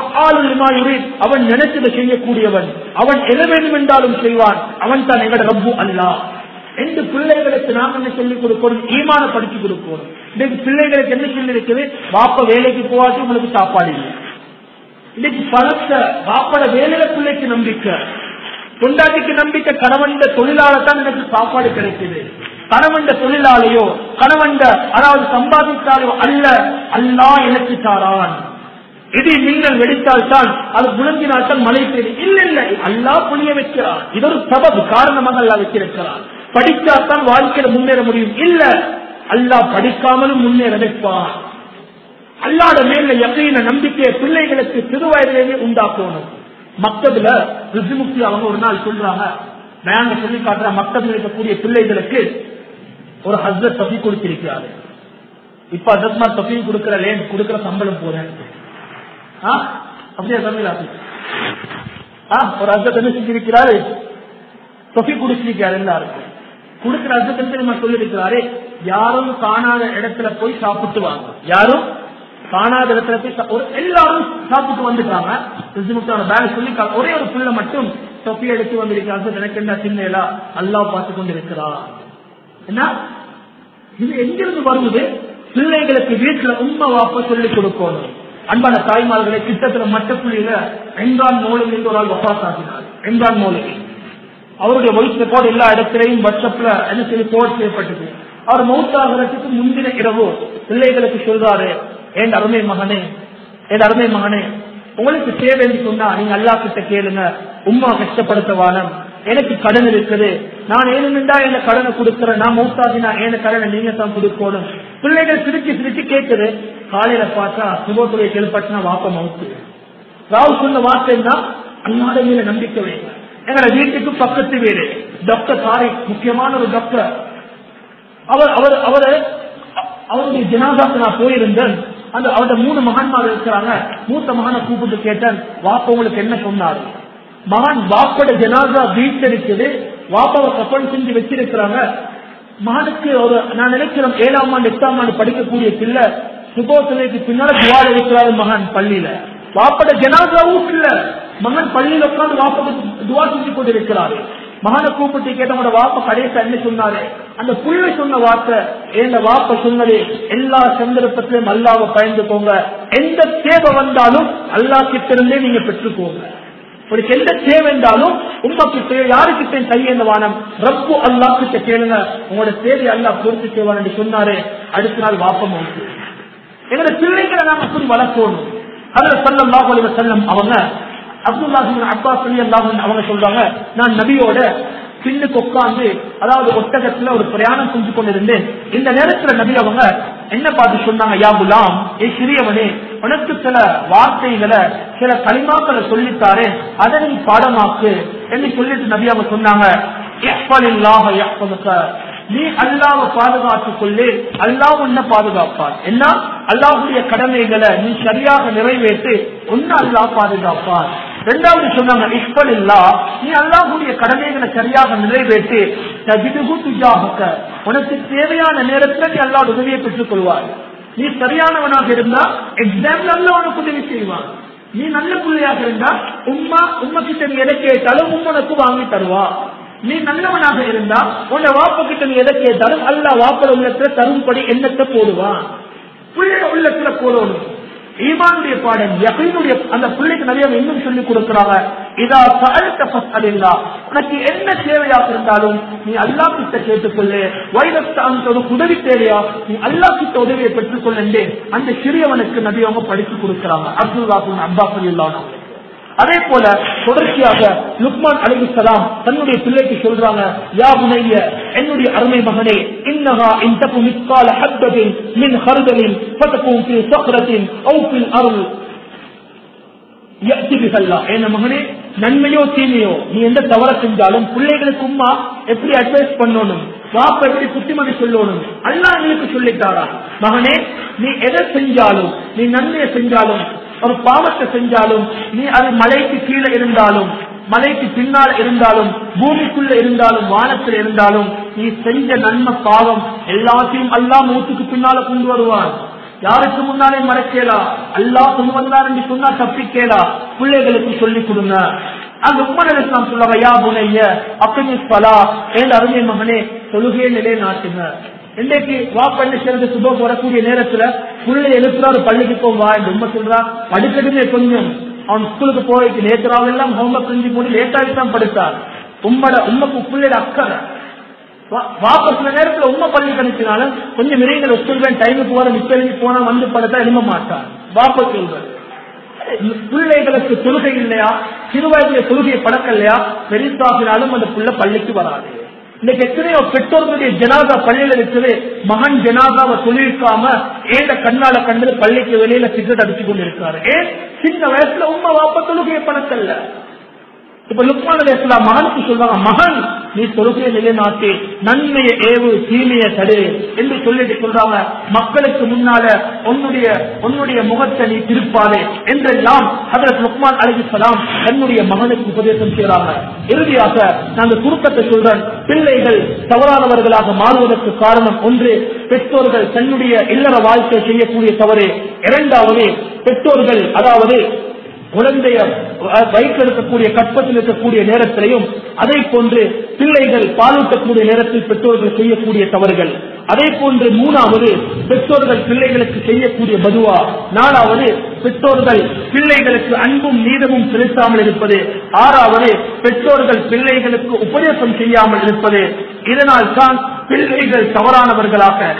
அவன் நினைச்சதை செய்யக்கூடியவன் அவன் எது வேண்டும் என்றாலும் செய்வான் அவன் தான் எங்கட ரப்பு அல்லா ரெண்டு பிள்ளைகளுக்கு நாம் என்ன சொல்லிக் கொடுக்கணும் ஈமான படிச்சு கொடுக்கணும் இன்னைக்கு பிள்ளைகளுக்கு என்ன சொல்லி இருக்குது பாப்ப வேலைக்கு போவாச்சு உங்களுக்கு சாப்பாடு இல்லை இன்னைக்கு பணத்தை பாப்பட வேலையில பிள்ளைக்கு நம்பிக்கை கொண்டாட்டிக்கு நம்பிக்கை கணவன் தொழிலாளர் தான் எனக்கு சாப்பாடு கிடைக்குது கணவன் தொழிலாளையோ கணவன் அதாவது சம்பாதித்தாலோ அல்ல அல்லா எனக்கு தாரான் இடி நீங்கள் வெடித்தால் தான் அது முழங்கினால் தான் மழை பெய்யும் இல்ல இல்ல அல்லா புளிய வைக்கிறான் இது ஒரு சபபு காரணமாக அல்லா வச்சிருக்கிறான் படித்தால்தான் வாழ்க்கையில முன்னேற முடியும் இல்ல அல்லா படிக்காமலும் முன்னேற வைப்பான் அல்லாத மேல யக்கீன நம்பிக்கையை பிள்ளைகளுக்கு சிறுவயதிலேயே உண்டாக்கணும் மக்ததுல ரிசுமுக்தி அவங்க ஒரு நாள் சொல்றாங்க நாங்க சொல்லி காட்டுற மக்தபில் இருக்கக்கூடிய பிள்ளைகளுக்கு ஒரு ஹஸ்பண்ட் தொகை கொடுத்திருக்கிறாரு இப்ப அதத்மா தொகை கொடுக்கிற லேன் கொடுக்கிற சம்பளம் போறேன் அப்படியே தமிழ் ஒரு ஹஸ்பண்ட் என்ன செஞ்சிருக்கிறாரு தொகை கொடுத்திருக்கிறாரு எல்லாருக்கும் கொடுக்கிற அர்த்தத்தை நம்ம சொல்லியிருக்கிறாரு யாரும் காணாத இடத்துல போய் சாப்பிட்டு வாங்க யாரும் காணாத இடத்துல போய் ஒரு எல்லாரும் சாப்பிட்டு வந்துட்டாங்க பேக் சொல்லி ஒரே ஒரு பிள்ளை மட்டும் தொப்பி எடுத்து வந்திருக்காங்க எனக்கு என்ன சின்னலா அல்லா பார்த்து கொண்டிருக்கிறா என்ன இது எங்கிருந்து வருவது பிள்ளைகளுக்கு வீட்டுல உண்மை வாப்ப சொல்லிக் கொடுக்கணும் அன்பான தாய்மார்களை கிட்டத்துல மட்டப்புள்ளியில எங்கான் மூலம் என்று ஒரு ஆள் வசாத்தாக்கினார் எங்கான் மூலம் அவருடைய வயசு கோடு எல்லா இடத்திலையும் வாட்ஸ்அப்ல என்ன சொல்லி போட் செய்யப்பட்டது அவர் மௌத்தாகிறதுக்கு முந்தின இரவு பிள்ளைகளுக்கு சொல்றாரு என் அருமை மகனே என் அருமை மகனே உங்களுக்கு தேவைன்னு சொன்னா நீங்க அல்லா கிட்ட கேளுங்க உமா கஷ்டப்படுத்த வானம் எனக்கு கடன் இருக்குது நான் ஏனுமெண்டா என்ன கடனை கொடுக்கிறேன் நான் மௌத்தாகினா என்ன கடனை நீங்க தான் கொடுக்கணும் பிள்ளைகள் சிரிச்சு சிரிச்சு கேட்குது காலையில பார்த்தா சுபத்துறை கேள்பட்டுனா வாப்ப மவுத்து ராவ் சொன்ன வார்த்தைன்னா அல்லாத மேல நம்பிக்கை வைங்க எங்களை வீட்டுக்கு பக்கத்து வீடு டாக்டர் தாரிக் முக்கியமான ஒரு டாக்டர் அவர் அவர் அவரு அவருடைய ஜனாதாக்கு நான் போயிருந்தேன் அந்த அவருடைய மூணு மகன்மார் இருக்கிறாங்க மூத்த மகனை கூப்பிட்டு கேட்டேன் வாப்ப உங்களுக்கு என்ன சொன்னாரு மகன் வாப்போட ஜனாதா வீட்டு இருக்குது வாப்பாவை கப்பல் செஞ்சு வச்சிருக்கிறாங்க மகனுக்கு ஒரு நான் நினைக்கிறேன் ஏழாம் ஆண்டு எட்டாம் ஆண்டு படிக்கக்கூடிய பிள்ளை சுபோசனைக்கு பின்னால துவார இருக்கிறாரு மகன் பள்ளியில வாப்பட ஜனாதா வீட்டுல மகன் பள்ளியில உட்காந்து வாப்பக்கு துவா செஞ்சு கொண்டிருக்கிறாரு மகனை கூப்பிட்டு கேட்டவங்களோட வாப்ப கடைசி என்ன சொன்னாரு அந்த புள்ளை சொன்ன வார்த்தை எந்த வாப்ப சொன்னது எல்லா சந்தர்ப்பத்திலும் அல்லாவை பயந்துக்கோங்க எந்த தேவை வந்தாலும் அல்லா கிட்ட இருந்தே நீங்க பெற்றுக்கோங்க உங்களுக்கு எந்த தேவை இருந்தாலும் உங்ககிட்ட யாருக்கிட்ட கையேந்த வானம் ரப்பு அல்லா கிட்ட கேளுங்க உங்களோட தேவை அல்லா பூர்த்தி செய்வான் என்று சொன்னாரு அடுத்த நாள் வாப்பம் வந்து எங்களோட பிள்ளைகளை நாம அப்படி வளர்க்கணும் அதுல சொல்லம் செல்லம் அவங்க அப்துல்லாஹின் அப்பா சொல்லி அல்லாஹ் அவங்க சொல்றாங்க நான் நபியோட பின்னுக்கு உட்கார்ந்து அதாவது ஒட்டகத்துல ஒரு பிரயாணம் செஞ்சு கொண்டிருந்தேன் இந்த நேரத்துல நபி அவங்க என்ன பார்த்து சொன்னாங்க யா குலாம் ஏ சிறியவனே உனக்கு சில வார்த்தைகளை சில களிமாக்களை சொல்லித்தாரு அதை நீ பாடமாக்கு என்று சொல்லிட்டு நபி அவங்க சொன்னாங்க நீ அல்லாவை பாதுகாத்துக் கொள்ளு அல்லாஹ் உன்ன பாதுகாப்பார் என்ன அல்லாஹுடைய கடமைகளை நீ சரியாக நிறைவேற்று உன்ன அல்லாஹ் பாதுகாப்பார் இரண்டாவது சொன்னாங்க இஷ்பல் இல்லா நீ அல்லாஹுடைய கடமைகளை சரியாக நிறைவேற்றி தஜிதுகு துஜாக உனக்கு தேவையான நேரத்தில் நீ அல்லாஹ் உதவியை பெற்றுக் கொள்வார் நீ சரியானவனாக இருந்தா எக்ஸாம்ல அல்ல உனக்கு உதவி செய்வான் நீ நல்ல பிள்ளையாக இருந்தா உம்மா உம்மா கிட்ட நீ எதை கேட்டாலும் உம்மனுக்கு வாங்கி தருவா நீ நல்லவனாக இருந்தா உன்னை வாப்ப கிட்ட நீ எதை கேட்டாலும் அல்ல வாப்பட உள்ளத்துல தரும்படி எண்ணத்தை போடுவான் பிள்ளைய உள்ளத்துல போடணும் ஈமானுடைய பாடம் யகீனுடைய அந்த பிள்ளைக்கு நிறைய இன்னும் சொல்லி கொடுக்கிறாங்க இதா சஅல்த ஃபஸ்அலில்லா உனக்கு என்ன தேவையாக இருந்தாலும் நீ அல்லாஹ் கிட்ட கேட்டுக்கொள்ளு வைரஸ் அந்த உதவி தேவையா நீ அல்லாஹ் கிட்ட உதவியை பெற்றுக்கொள்ளு அந்த சிறியவனுக்கு நபி அவங்க படித்து கொடுக்கிறாங்க அப்துல் ராபுன் அப்பா சொல்லிடலாம் அதே போல தொடர்ச்சியாக லுக்மான் அலிசலாம் தன்னுடைய பிள்ளைக்கு சொல்றாங்க யா புனைய என்னுடைய அருமை மகனே இன்னஹா இன் தகு மிஸ்கால ஹத்தபின் மின் ஹர்தலின் ஃபதகும் ஃபி ஸக்ரத்தின் அவு ஃபில் அர்ல் என்ன மகனே நன்மையோ தீமையோ நீ எந்த தவற செஞ்சாலும் பிள்ளைகளுக்கு உமா எப்படி அட்வைஸ் பண்ணணும் வாப்ப எப்படி புத்திமதி சொல்லணும் அல்லா எங்களுக்கு சொல்லித்தாரா மகனே நீ எதை செஞ்சாலும் நீ நன்மையை செஞ்சாலும் ஒரு பாவத்தை செஞ்சாலும் நீ அது மலைக்கு கீழே இருந்தாலும் மலைக்கு பின்னால் இருந்தாலும் பூமிக்குள்ள இருந்தாலும் வானத்தில் இருந்தாலும் நீ செஞ்ச நன்மை பாவம் எல்லாத்தையும் அல்லா மூத்துக்கு பின்னால கொண்டு வருவான் யாருக்கு முன்னாலே மறைக்கலா அல்லா கொண்டு வந்தார் என்று சொன்னா தப்பிக்கலா பிள்ளைகளுக்கு சொல்லிக் கொடுங்க அந்த உம்மன் இஸ்லாம் சொல்லுவாங்க யா புனைய அப்படி பலா என் அருமை மகனே தொழுகே நிலை நாட்டுங்க இன்றைக்கு வாப்பண்ண சேர்ந்து சுபம் வரக்கூடிய நேரத்துல புள்ளை எழுப்புறாரு பள்ளிக்கு போவா என்று உண்மை சொல்றா படிக்கட்டுமே கொஞ்சம் அவன் ஸ்கூலுக்கு போயிட்டு நேற்று எல்லாம் ஹோம்ஒர்க் செஞ்சு போட்டு லேட்டாகி தான் படித்தார் உம்மட உண்மைக்கு பிள்ளைட அக்கறை வாப்ப சில நேரத்துல உண்மை பள்ளி கணிச்சினாலும் கொஞ்சம் விரைவில் ஸ்கூல் டைமுக்கு போற இப்ப போனா வந்து படத்தா எழும்ப மாட்டார் வாப்ப சொல்றது பிள்ளைகளுக்கு தொழுகை இல்லையா சிறுவயதுல தொழுகை பழக்கம் இல்லையா பெரிசாகினாலும் அந்த பிள்ளை பள்ளிக்கு வராது இன்னைக்கு எத்தனையோ பெற்றோர்களுடைய ஜனாதா பள்ளியில இருக்குது மகன் ஜனாதாவை சொல்லியிருக்காம ஏண்ட கண்ணால கண்டு பள்ளிக்கு வெளியில சிகரெட் அடிச்சு கொண்டு இருக்காரு ஏன் சின்ன வயசுல உண்மை வாப்ப தொழுகையை பழக்கல்ல இப்ப லுக்மான் அலிஸ்லாம் மகனுக்கு சொல்றாங்க மகன் நீ தொழுகையை நிலைநாட்டி நன்மையை ஏவு தீமையை தடு என்று சொல்லிட்டு சொல்றாங்க மக்களுக்கு முன்னால உன்னுடைய உன்னுடைய முகத்தை நீ திருப்பாதே என்றெல்லாம் அதற்கு லுக்மான் அலிஸ்லாம் தன்னுடைய மகனுக்கு உபதேசம் செய்யறாங்க இறுதியாக நான் குறுக்கத்தை சொல்றேன் பிள்ளைகள் தவறானவர்களாக மாறுவதற்கு காரணம் ஒன்று பெற்றோர்கள் தன்னுடைய இல்லற வாழ்க்கை செய்யக்கூடிய தவறு இரண்டாவது பெற்றோர்கள் அதாவது குழந்தைய வயிற்றில் இருக்கக்கூடிய கற்பத்தில் இருக்கக்கூடிய நேரத்திலையும் அதே போன்று பிள்ளைகள் பாலூட்டக்கூடிய நேரத்தில் பெற்றோர்கள் செய்யக்கூடிய தவறுகள் அதே போன்று மூணாவது பெற்றோர்கள் பிள்ளைகளுக்கு செய்யக்கூடிய பதுவா நாலாவது பெற்றோர்கள் பிள்ளைகளுக்கு அன்பும் நீதமும் செலுத்தாமல் இருப்பது ஆறாவது பெற்றோர்கள் பிள்ளைகளுக்கு உபதேசம் செய்யாமல் இருப்பது இதனால் தான் பிள்ளைகள் தவறானவர்களாக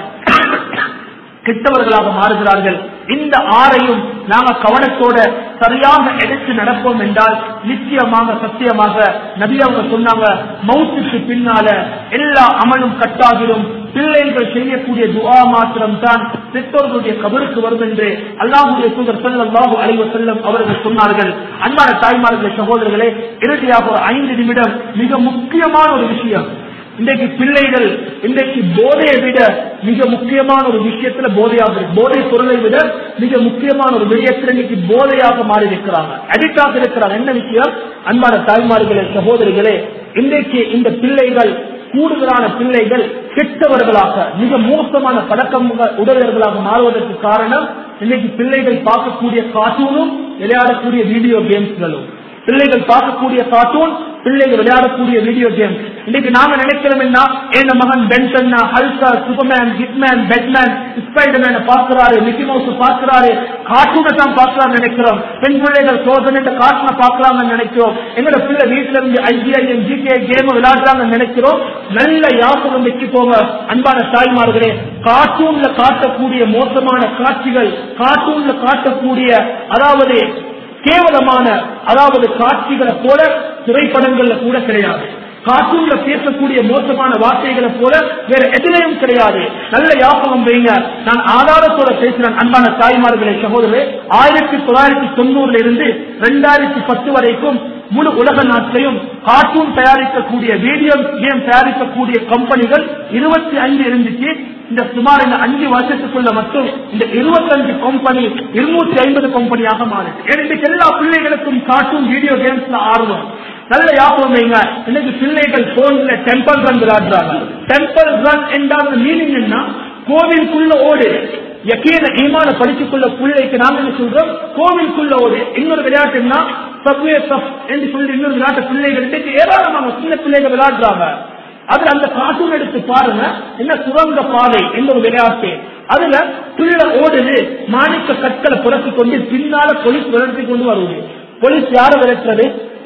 கெட்டவர்களாக மாறுகிறார்கள் இந்த ஆறையும் நாங்க கவனத்தோட சரியாக எடுத்து நடப்போம் என்றால் நிச்சயமாக சத்தியமாக நபி அவங்க சொன்னாங்க மவுத்துக்கு பின்னால எல்லா அமலும் கட்டாகிடும் பிள்ளைகள் செய்யக்கூடிய துவா மாத்திரம் தான் பெற்றோர்களுடைய கபருக்கு வரும் என்று அல்லாஹுடைய தூதர் செல்லாஹு அலைவ செல்லம் அவர்கள் சொன்னார்கள் அன்பான தாய்மார்களே சகோதரர்களே இறுதியாக ஒரு ஐந்து நிமிடம் மிக முக்கியமான ஒரு விஷயம் இன்றைக்கு பிள்ளைகள் இன்றைக்கு போதையை விட மிக முக்கியமான ஒரு விஷயத்துல போதையாக போதை பொருளை விட மிக முக்கியமான ஒரு விஷயத்துல இன்னைக்கு போதையாக மாறி இருக்கிறாங்க அடிக்டாக இருக்கிறாங்க என்ன விஷயம் அன்பான தாய்மார்களே சகோதரிகளே இன்றைக்கு இந்த பிள்ளைகள் கூடுதலான பிள்ளைகள் கெட்டவர்களாக மிக மோசமான பழக்கம் உடலர்களாக மாறுவதற்கு காரணம் இன்னைக்கு பிள்ளைகள் பார்க்கக்கூடிய கார்ட்டூனும் விளையாடக்கூடிய வீடியோ கேம்ஸ்களும் பிள்ளைகள் பார்க்கக்கூடிய கார்ட்டூன் பிள்ளைகள் விளையாடக்கூடிய வீடியோ கேம் இன்னைக்கு நாம நினைக்கிறோம் என்ன என் மகன் Ben Ten Hulk Superman Hitman Batman Spiderman பார்க்கிறாரு மிக்கி மவுஸ் பார்க்கிறாரு கார்ட்டூனை தான் பார்க்கலாம்னு நினைக்கிறோம் பெண் பிள்ளைகள் சோதனை இந்த கார்ட்டூனை பார்க்கலாம்னு நினைக்கிறோம் எங்களோட பிள்ளை வீட்டுல இருந்து ஐஜிஐஎம் ஜிகே கேம் விளையாடுறாங்கன்னு நினைக்கிறோம் நல்ல யாபகம் வச்சுக்கோங்க அன்பான தாய்மார்களே கார்ட்டூன்ல காட்டக்கூடிய மோசமான காட்சிகள் கார்ட்டூன்ல காட்டக்கூடிய அதாவது கேவலமான அதாவது காட்சிகளை போல திரைப்படங்கள்ல கூட கிடையாது கார்ட்டூன்ல பேசக்கூடிய மோசமான வார்த்தைகளை போல வேற எதிலையும் கிடையாது நல்ல யாபகம் வைங்க நான் ஆதாரத்தோட பேசுறேன் அன்பான தாய்மார்களே சகோதரே ஆயிரத்தி தொள்ளாயிரத்தி தொண்ணூறுல இருந்து ரெண்டாயிரத்தி பத்து வரைக்கும் முழு உலக நாட்டிலையும் கார்ட்டூன் தயாரிக்கக்கூடிய வீடியோ கேம் தயாரிக்கக்கூடிய கம்பெனிகள் இருபத்தி அஞ்சு இருந்துச்சு இந்த சுமார் இந்த அஞ்சு வருஷத்துக்குள்ள மட்டும் இந்த இருபத்தஞ்சு கம்பெனி இருநூத்தி ஐம்பது கம்பெனியாக மாறிச்சு இன்னைக்கு எல்லா பிள்ளைகளுக்கும் கார்ட்டூன் வீடியோ கேம்ஸ்ல ஆர்வம் நல்ல யாபகம் வைங்க இன்னைக்கு பிள்ளைகள் போன்ல டெம்பிள் ரன் விளையாடுறாங்க டெம்பிள் ரன் என்றால் மீனிங் என்ன கோவிலுக்குள்ள ஓடு யக்கீன ஈமான படிச்சுக்குள்ள பிள்ளைக்கு நாங்க என்ன சொல்றோம் கோவிலுக்குள்ள ஓடு இன்னொரு விளையாட்டுன்னா சப்வே சப் என்று சொல்லி இன்னொரு விளையாட்டு பிள்ளைகள் இன்னைக்கு ஏராளமான சின்ன பிள்ளைகள் விளையாடுறாங்க அதுல அந்த கார்ட்டூன் எடுத்து பாருங்க என்ன சுரங்க பாதை என்ற ஒரு விளையாட்டு அதுல பிள்ளை ஓடுது மாணிக்க கற்களை புரட்டி கொண்டு பின்னால போலீஸ் விரட்டி கொண்டு வருவது போலீஸ் யார விரட்டுறது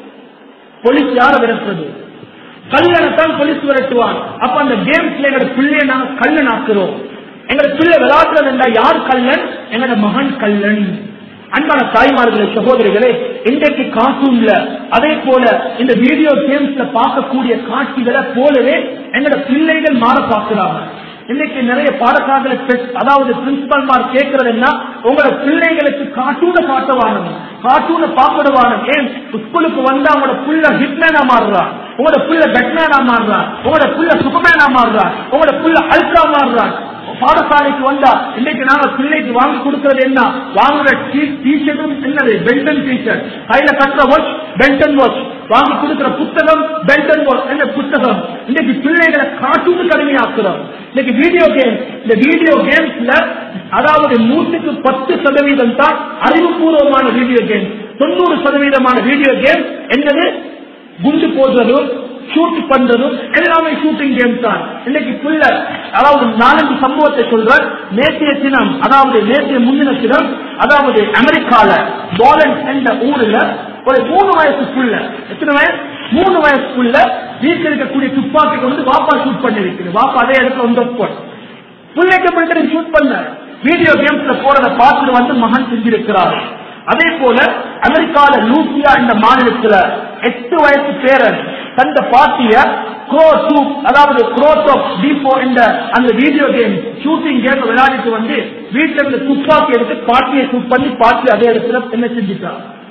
போலீஸ் யார விரட்டுறது கல்லனைத்தான் போலீஸ் விரட்டுவான் அப்ப அந்த கேம்ஸ்ல எங்க பிள்ளைய நாங்க கல்லன் ஆக்குறோம் எங்க பிள்ளை விளையாட்டுறது இருந்தா யார் கல்லன் எங்கட மகன் கல்லன் அன்பான தாய்மார்களே சகோதரிகளே இன்றைக்கு கார்ட்டூன்ல அதே போல இந்த வீடியோ கேம்ஸ்ல பார்க்கக்கூடிய காட்சிகளை போலவே எங்களோட பிள்ளைகள் மாற பார்க்கிறாங்க இன்னைக்கு நிறைய பாடசாலை அதாவது பிரின்சிபல்மார் கேட்கறது என்ன உங்களோட பிள்ளைகளுக்கு கார்ட்டூனை காட்டவானும் கார்ட்டூனை பார்க்கடுவானும் ஏன் ஸ்கூலுக்கு வந்தா உங்களோட புள்ள ஹிட்மேனா மாறுறான் உங்களோட புள்ள பெட்மேனா மாறுறான் உங்களோட புள்ள சுகமேனா மாறுறான் உங்களோட புள்ள அல்கா மாறுறான் பாடசாலைக்கு வந்தா இன்னைக்கு நாங்க பிள்ளைக்கு வாங்கி கொடுக்கறது என்ன வாங்குற டீஷர்ட்டும் என்னது பெல்டன் டீஷர்ட் கையில கட்டுற வாட்ச் பெல்டன் வாட்ச் வாங்கி கொடுக்கிற புத்தகம் பெல்டன் வாட்ச் என்ன புத்தகம் இன்னைக்கு பிள்ளைகளை காட்டுக்கு கடுமையாக்குறோம் இன்னைக்கு வீடியோ கேம் இந்த வீடியோ கேம்ஸ்ல அதாவது நூற்றுக்கு பத்து சதவீதம் தான் அறிவுபூர்வமான வீடியோ கேம் தொண்ணூறு சதவீதமான வீடியோ கேம் என்னது குண்டு போடுறதும் ஷூட் பண்றதும் எல்லாமே ஷூட்டிங் கேம் தான் இன்னைக்கு புள்ள அதாவது நாலஞ்சு சம்பவத்தை சொல்ற நேற்றைய தினம் அதாவது நேற்றைய முந்தின தினம் அதாவது அமெரிக்கால போலன் என்ற ஊர்ல ஒரு மூணு வயசுக்குள்ள எத்தனை வயசு மூணு வயசுக்குள்ள வீட்டில் இருக்கக்கூடிய துப்பாக்கி கொண்டு வாப்பா ஷூட் பண்ணிருக்குது வாப்பா அதே இடத்துல வந்து பிள்ளைக்கு பிள்ளைக்கு ஷூட் பண்ண வீடியோ கேம்ஸ்ல போறத பார்த்துட்டு வந்து மகன் செஞ்சிருக்கிறார் அதே போல அமெரிக்கால லூசியா இந்த மாநிலத்துல எட்டு வயசு பேரன் தந்த பாட்டிய க்ரோ டூ அதாவது க்ரோஸ் ஆஃப் டிபோ என்ற அந்த வீடியோ கேம் ஷூட்டிங் கேம் விளையாடிட்டு வந்து வீட்டுல இருந்து துப்பாக்கி எடுத்து பாட்டியை ஷூட் பண்ணி பாட்டி அதே இடத்துல என்ன செஞ்சுட்டா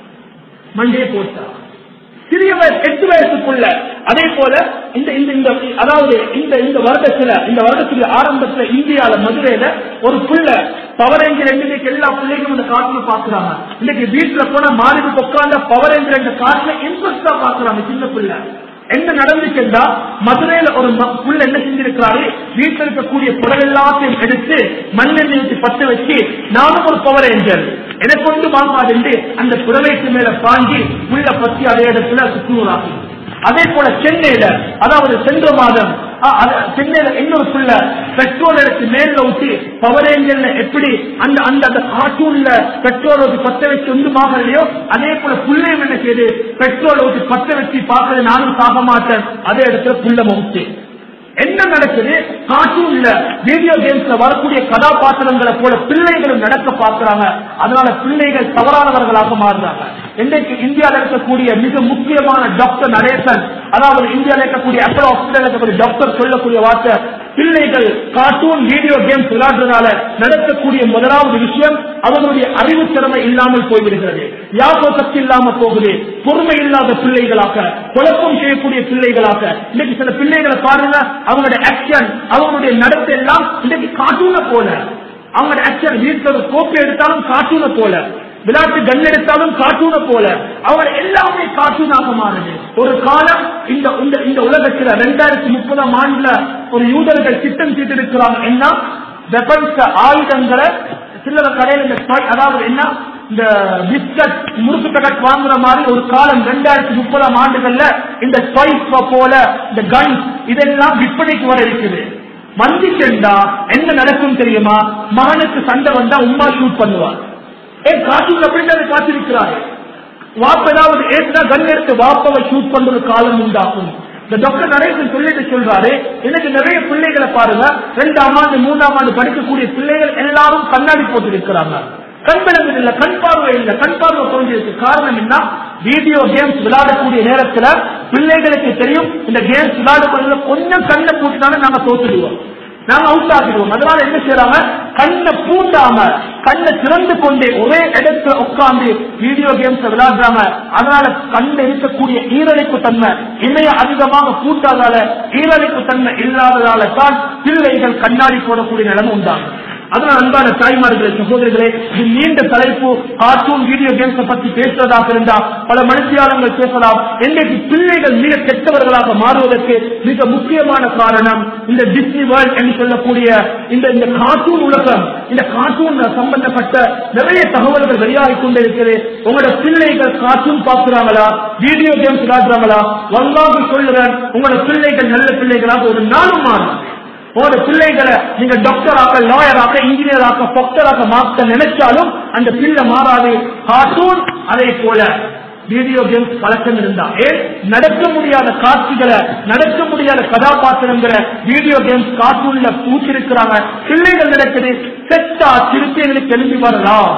மண்டையை போட்டா சிறிய வயசு எட்டு வயசுக்குள்ள அதே போல இந்த இந்த இந்த அதாவது இந்த இந்த வருடத்துல இந்த வருடத்துல ஆரம்பத்துல இந்தியால மதுரையில ஒரு புள்ள பவர் ரேஞ்சர் இன்னைக்கு எல்லா பிள்ளைகளும் இந்த காட்டுல பாக்குறாங்க இன்னைக்கு வீட்டுல போன மாறிக்கு உட்கார்ந்த பவர் ரேஞ்சர் என்ற காட்டுல இன்ட்ரெஸ்டா பாக்குறாங்க சின்ன பிள்ளை என்ன நடந்துச்சுன்னா மதுரையில ஒரு ம- புள்ள என்ன செஞ்சிருக்கிறாரு வீட்டில் இருக்கக்கூடிய புடல் எல்லாத்தையும் எடுத்து மண்ணெண்ணெய் ஊற்றி பத்த வச்சு நானும் ஒரு பவர் ரேஞ்சர் எதை கொண்டு வாங்காது அந்த புடவைக்கு மேல பாஞ்சி உள்ள பத்தி அதே இடத்துல சுற்றுறாங்க அதே போல சென்னையில அதாவது சென்ற மாதம் ஆ, அது- சென்னையில இன்னொரு புள்ள பெட்ரோல் எடுத்து மேல ஊற்றி பவர் ஏஞ்சல்ல எப்படி அந்த அந்த அந்த கார்ட்டூன்ல பெட்ரோல் ஊற்றி பத்த வச்சு ஒன்றுமாக இல்லையோ அதே போல புள்ளையும் என்ன செய்யுது பெட்ரோல் ஊற்றி பத்த வச்சு பார்க்கறது நானும் சாக மாட்டேன் அதே இடத்துல புள்ள மவுச்சு என்ன நடக்குது கார்ட்டூன்ல வீடியோ கேம்ஸ்ல வரக்கூடிய கதாபாத்திரங்களை போல பிள்ளைகளும் நடக்க பார்க்கறாங்க அதனால பிள்ளைகள் தவறானவர்களாக மாறுறாங்க இன்றைக்கு இந்தியாவில் இருக்கக்கூடிய மிக முக்கியமான டாக்டர் நடேசன் அதாவது இந்தியாவில் இருக்கக்கூடிய அப்போ ஹாஸ்பிட்டல் இருக்கக்கூடிய டாக்டர் சொல்லக்கூடிய வார்த்தை பிள்ளைகள் கார்ட்டூன் வீடியோ கேம்ஸ் விளையாடுறதால நடக்கக்கூடிய முதலாவது விஷயம் அவர்களுடைய அறிவு திறமை இல்லாமல் போய்விடுகிறது யாப சக்தி இல்லாம போகுது பொறுமை இல்லாத பிள்ளைகளாக குழப்பம் செய்யக்கூடிய பிள்ளைகளாக இன்னைக்கு சில பிள்ளைகளை பாருங்க அவங்களுடைய ஆக்ஷன் அவங்களுடைய நடத்தை எல்லாம் இன்னைக்கு கார்ட்டூனை போல அவங்களோட ஆக்ஷன் வீட்டில் ஒரு கோப்பை எடுத்தாலும் கார்ட்டூனை போல விளையாட்டு கன் எடுத்தாலும் கார்ட்டூனை போல அவங்க எல்லாமே கார்ட்டூனாக மாறுது ஒரு காலம் இந்த இந்த இந்த உலகத்துல ரெண்டாயிரத்தி முப்பதாம் ஆண்டுல ஒரு யூதர்கள் திட்டம் தீட்டிருக்கிறாங்க என்ன வெப்பன்ஸ் ஆயுதங்களை சில்லற கடையில் இந்த toy- அதாவது என்ன இந்த பிஸ்கட் முறுக்கு பேக்கெட் வாங்குற மாதிரி ஒரு காலம் ரெண்டாயிரத்தி முப்பதாம் ஆண்டுகள்ல இந்த ஸ்பைஸ் போல இந்த கன் இதெல்லாம் விற்பனைக்கு வர இருக்குது வந்துட்டா என்ன நடக்கும் தெரியுமா மகனுக்கு சண்டை வந்தா உமா ஷூட் பண்ணுவார் ஏன் காட்டுல அப்படின்றது காத்திருக்கிறாரு வாப்ப ஏதாவது ஏற்கனவே கன் எடுத்து வாப்பாவை ஷூட் பண்ற காலம் உண்டாகும் இந்த டாக்டர் நடேசன் சொல்லிட்டு சொல்றாரு எனக்கு நிறைய பிள்ளைகளை பாருங்க ரெண்டாம் ஆண்டு மூணாம் ஆண்டு படிக்கக்கூடிய பிள்ளைகள் எல்லாரும் கண்ணாடி போட்டு இருக்கிறாங்க கண் விளங்குது இல்ல கண் பார்வை இல்ல கண் பார்வை குறைஞ்சிருக்கு காரணம் என்ன வீடியோ கேம்ஸ் விளையாடக்கூடிய நேரத்துல பிள்ளைகளுக்கு தெரியும் இந்த கேம்ஸ் விளையாடக்கூடிய கொஞ்சம் கண்ணை பூட்டினாலும் நாங்க தோத்துடுவோம் நாங்க அவுட் ஆகிடுவோம் அதனால என்ன செய்யறாங்க கண்ணை பூண்டாம கண்ணை திறந்து கொண்டே ஒரே இடத்துல உட்கார்ந்து வீடியோ கேம்ஸ் விளையாடுறாங்க அதனால கண்ணில் இருக்கக்கூடிய ஈரழிப்பு தன்மை இணைய அதிகமாக பூட்டாதால ஈரழிப்பு தன்மை இல்லாததால தான் பிள்ளைகள் கண்ணாடி போடக்கூடிய நிலைமை உண்டாகும் அதனால் அன்பான தாய்மார்களே சகோதரிகளே இது நீண்ட தலைப்பு கார்ட்டூன் வீடியோ கேம்ஸ் பத்தி பேசுவதாக இருந்தா பல மனுஷியாளங்கள் பேசலாம் இன்றைக்கு பிள்ளைகள் மிக கெட்டவர்களாக மாறுவதற்கு மிக முக்கியமான காரணம் இந்த டிஸ்னி வேர்ல்ட் என்று சொல்லக்கூடிய இந்த இந்த கார்ட்டூன் உலகம் இந்த கார்ட்டூன் சம்பந்தப்பட்ட நிறைய தகவல்கள் வெளியாகிக் கொண்டிருக்கிறது உங்களோட பிள்ளைகள் கார்ட்டூன் பார்க்கிறாங்களா வீடியோ கேம்ஸ் விளையாடுறாங்களா வல்லாக சொல்லுறேன் உங்களோட பிள்ளைகள் நல்ல பிள்ளைகளாக ஒரு நாளும் மாறும் உங்களோட பிள்ளைகளை நீங்க டாக்டராக லாயராக இன்ஜினியராக டாக்டராக மாற்ற நினைச்சாலும் அந்த பிள்ளை மாறாது கார்ட்டூன் அதே போல வீடியோ கேம்ஸ் பழக்கம் இருந்தா ஏன் நடக்க முடியாத காட்சிகளை நடக்க முடியாத கதாபாத்திரங்களை வீடியோ கேம்ஸ் கார்ட்டூன்ல பூச்சிருக்கிறாங்க பிள்ளைகள் நடக்குது செத்தா திருப்பி எங்களுக்கு எழுதி வரலாம்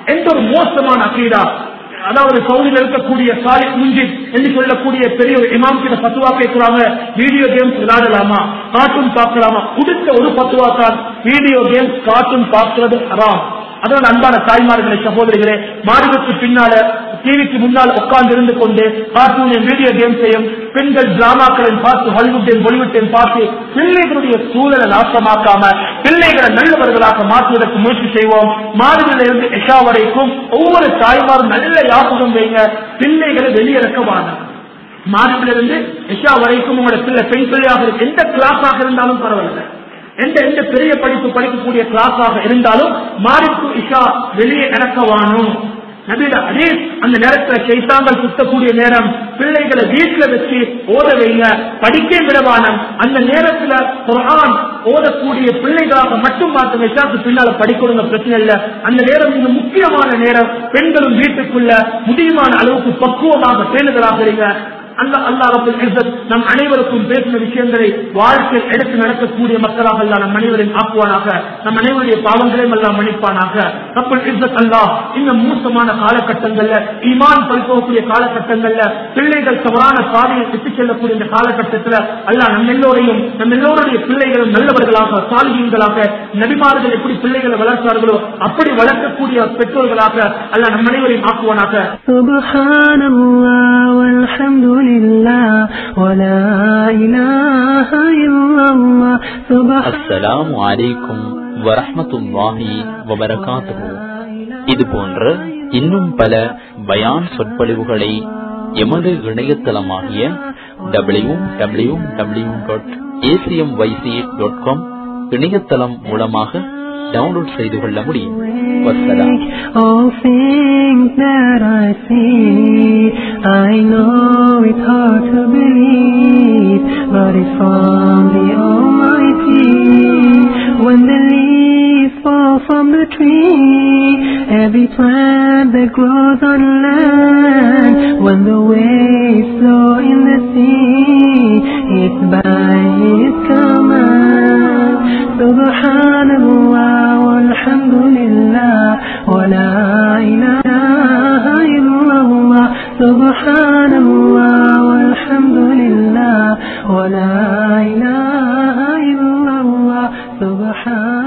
எந்த ஒரு மோசமான அக்கீடா அதாவது சவுதியில் இருக்கக்கூடிய சாலிக் முஞ்சித் என்று சொல்லக்கூடிய பெரிய ஒரு இமாம் கிட்ட பத்துவா கேட்கிறாங்க வீடியோ கேம்ஸ் விளையாடலாமா கார்ட்டூன் பார்க்கலாமா கொடுத்த ஒரு பத்துவா தான் வீடியோ கேம்ஸ் கார்ட்டூன் பார்க்கிறது ஹராம் அதனால அன்பான தாய்மார்களை சகோதரிகளே மாடுகளுக்கு பின்னால டிவிக்கு முன்னால் உட்கார்ந்து இருந்து கொண்டு கார்ட்டூனையும் வீடியோ கேம்ஸையும் பெண்கள் டிராமாக்களையும் பார்த்து ஹாலிவுட்டையும் பாலிவுட்டையும் பார்த்து பிள்ளைகளுடைய சூழலை நாசமாக்காம பிள்ளைகளை நல்லவர்களாக மாற்றுவதற்கு முயற்சி செய்வோம் மாடுகளில் இருந்து எஷா வரைக்கும் ஒவ்வொரு தாய்மாரும் நல்ல யாபகம் வைங்க பிள்ளைகளை வெளியிறக்க வாங்க மாதத்திலிருந்து எஷா வரைக்கும் உங்களோட பிள்ளை பெண் பிள்ளையாக இருக்கு எந்த கிளாஸாக இருந்தாலும் பரவாயில்ல எந்த எந்த பெரிய படிப்பு படிக்கக்கூடிய கிளாஸாக இருந்தாலும் மாறிக்கு இஷா வெளியே இறக்கவானும் நபீட அதே அந்த நேரத்துல சைத்தாங்கள் சுத்தக்கூடிய நேரம் பிள்ளைகளை வீட்டுல வச்சு ஓத வைங்க படிக்க விடவானம் அந்த நேரத்துல குரான் ஓதக்கூடிய பிள்ளைகளாக மட்டும் மாற்றம் இஷாக்கு பின்னால படிக்கணுங்க பிரச்சனை இல்ல அந்த நேரம் மிக முக்கியமான நேரம் பெண்களும் வீட்டுக்குள்ள முடியுமான அளவுக்கு பக்குவமாக பேணுதலாக இருங்க அந்த அல்லாஹ் ரப்பல் இஸ்ஸத் நம் அனைவருக்கும் பேசின விஷயங்களை வாழ்க்கையில் எடுத்து நடக்கக்கூடிய மக்களாக அல்ல நம் அனைவரையும் ஆக்குவானாக நம் அனைவருடைய பாவங்களையும் எல்லாம் மன்னிப்பானாக ரப்பல் இஸ்ஸத் அல்லாஹ் இந்த மோசமான காலகட்டங்கள்ல ஈமான் பறிப்போகக்கூடிய காலகட்டங்கள்ல பிள்ளைகள் தவறான பாதையை விட்டுச் செல்லக்கூடிய இந்த காலகட்டத்துல அல்லாஹ் நம்ம எல்லோரையும் நம்ம எல்லோருடைய பிள்ளைகளும் நல்லவர்களாக சாலிகளாக நபிமார்கள் எப்படி பிள்ளைகளை வளர்த்தார்களோ அப்படி வளர்க்கக்கூடிய பெற்றோர்களாக அல்லாஹ் நம் அனைவரையும் ஆக்குவானாக سبحان الله والحمد لله ولا إله إلا الله سبحان அஸ்ஸலாமு அலைக்கும் வரஹ்மத்துல்லாஹி வபரகாத்துஹு இது போன்ற இன்னும் பல பயான் சொற்பொழிவுகளை எமது இணையதளமாகிய W W W dot ACM YC dot com இணையதளம் மூலமாக டவுன்லோட் செய்து கொள்ள முடியும் வசலாம் All things that I see, I know it's hard to believe, but it's from the Almighty. When the leaves fall from the tree, every plant that grows on land, when the waves flow in the sea, it's by His command. Subhanallah walhamdulillah wa la ilaha illallah. Subhanallah walhamdulillah wa la ilaha illallah. Subhan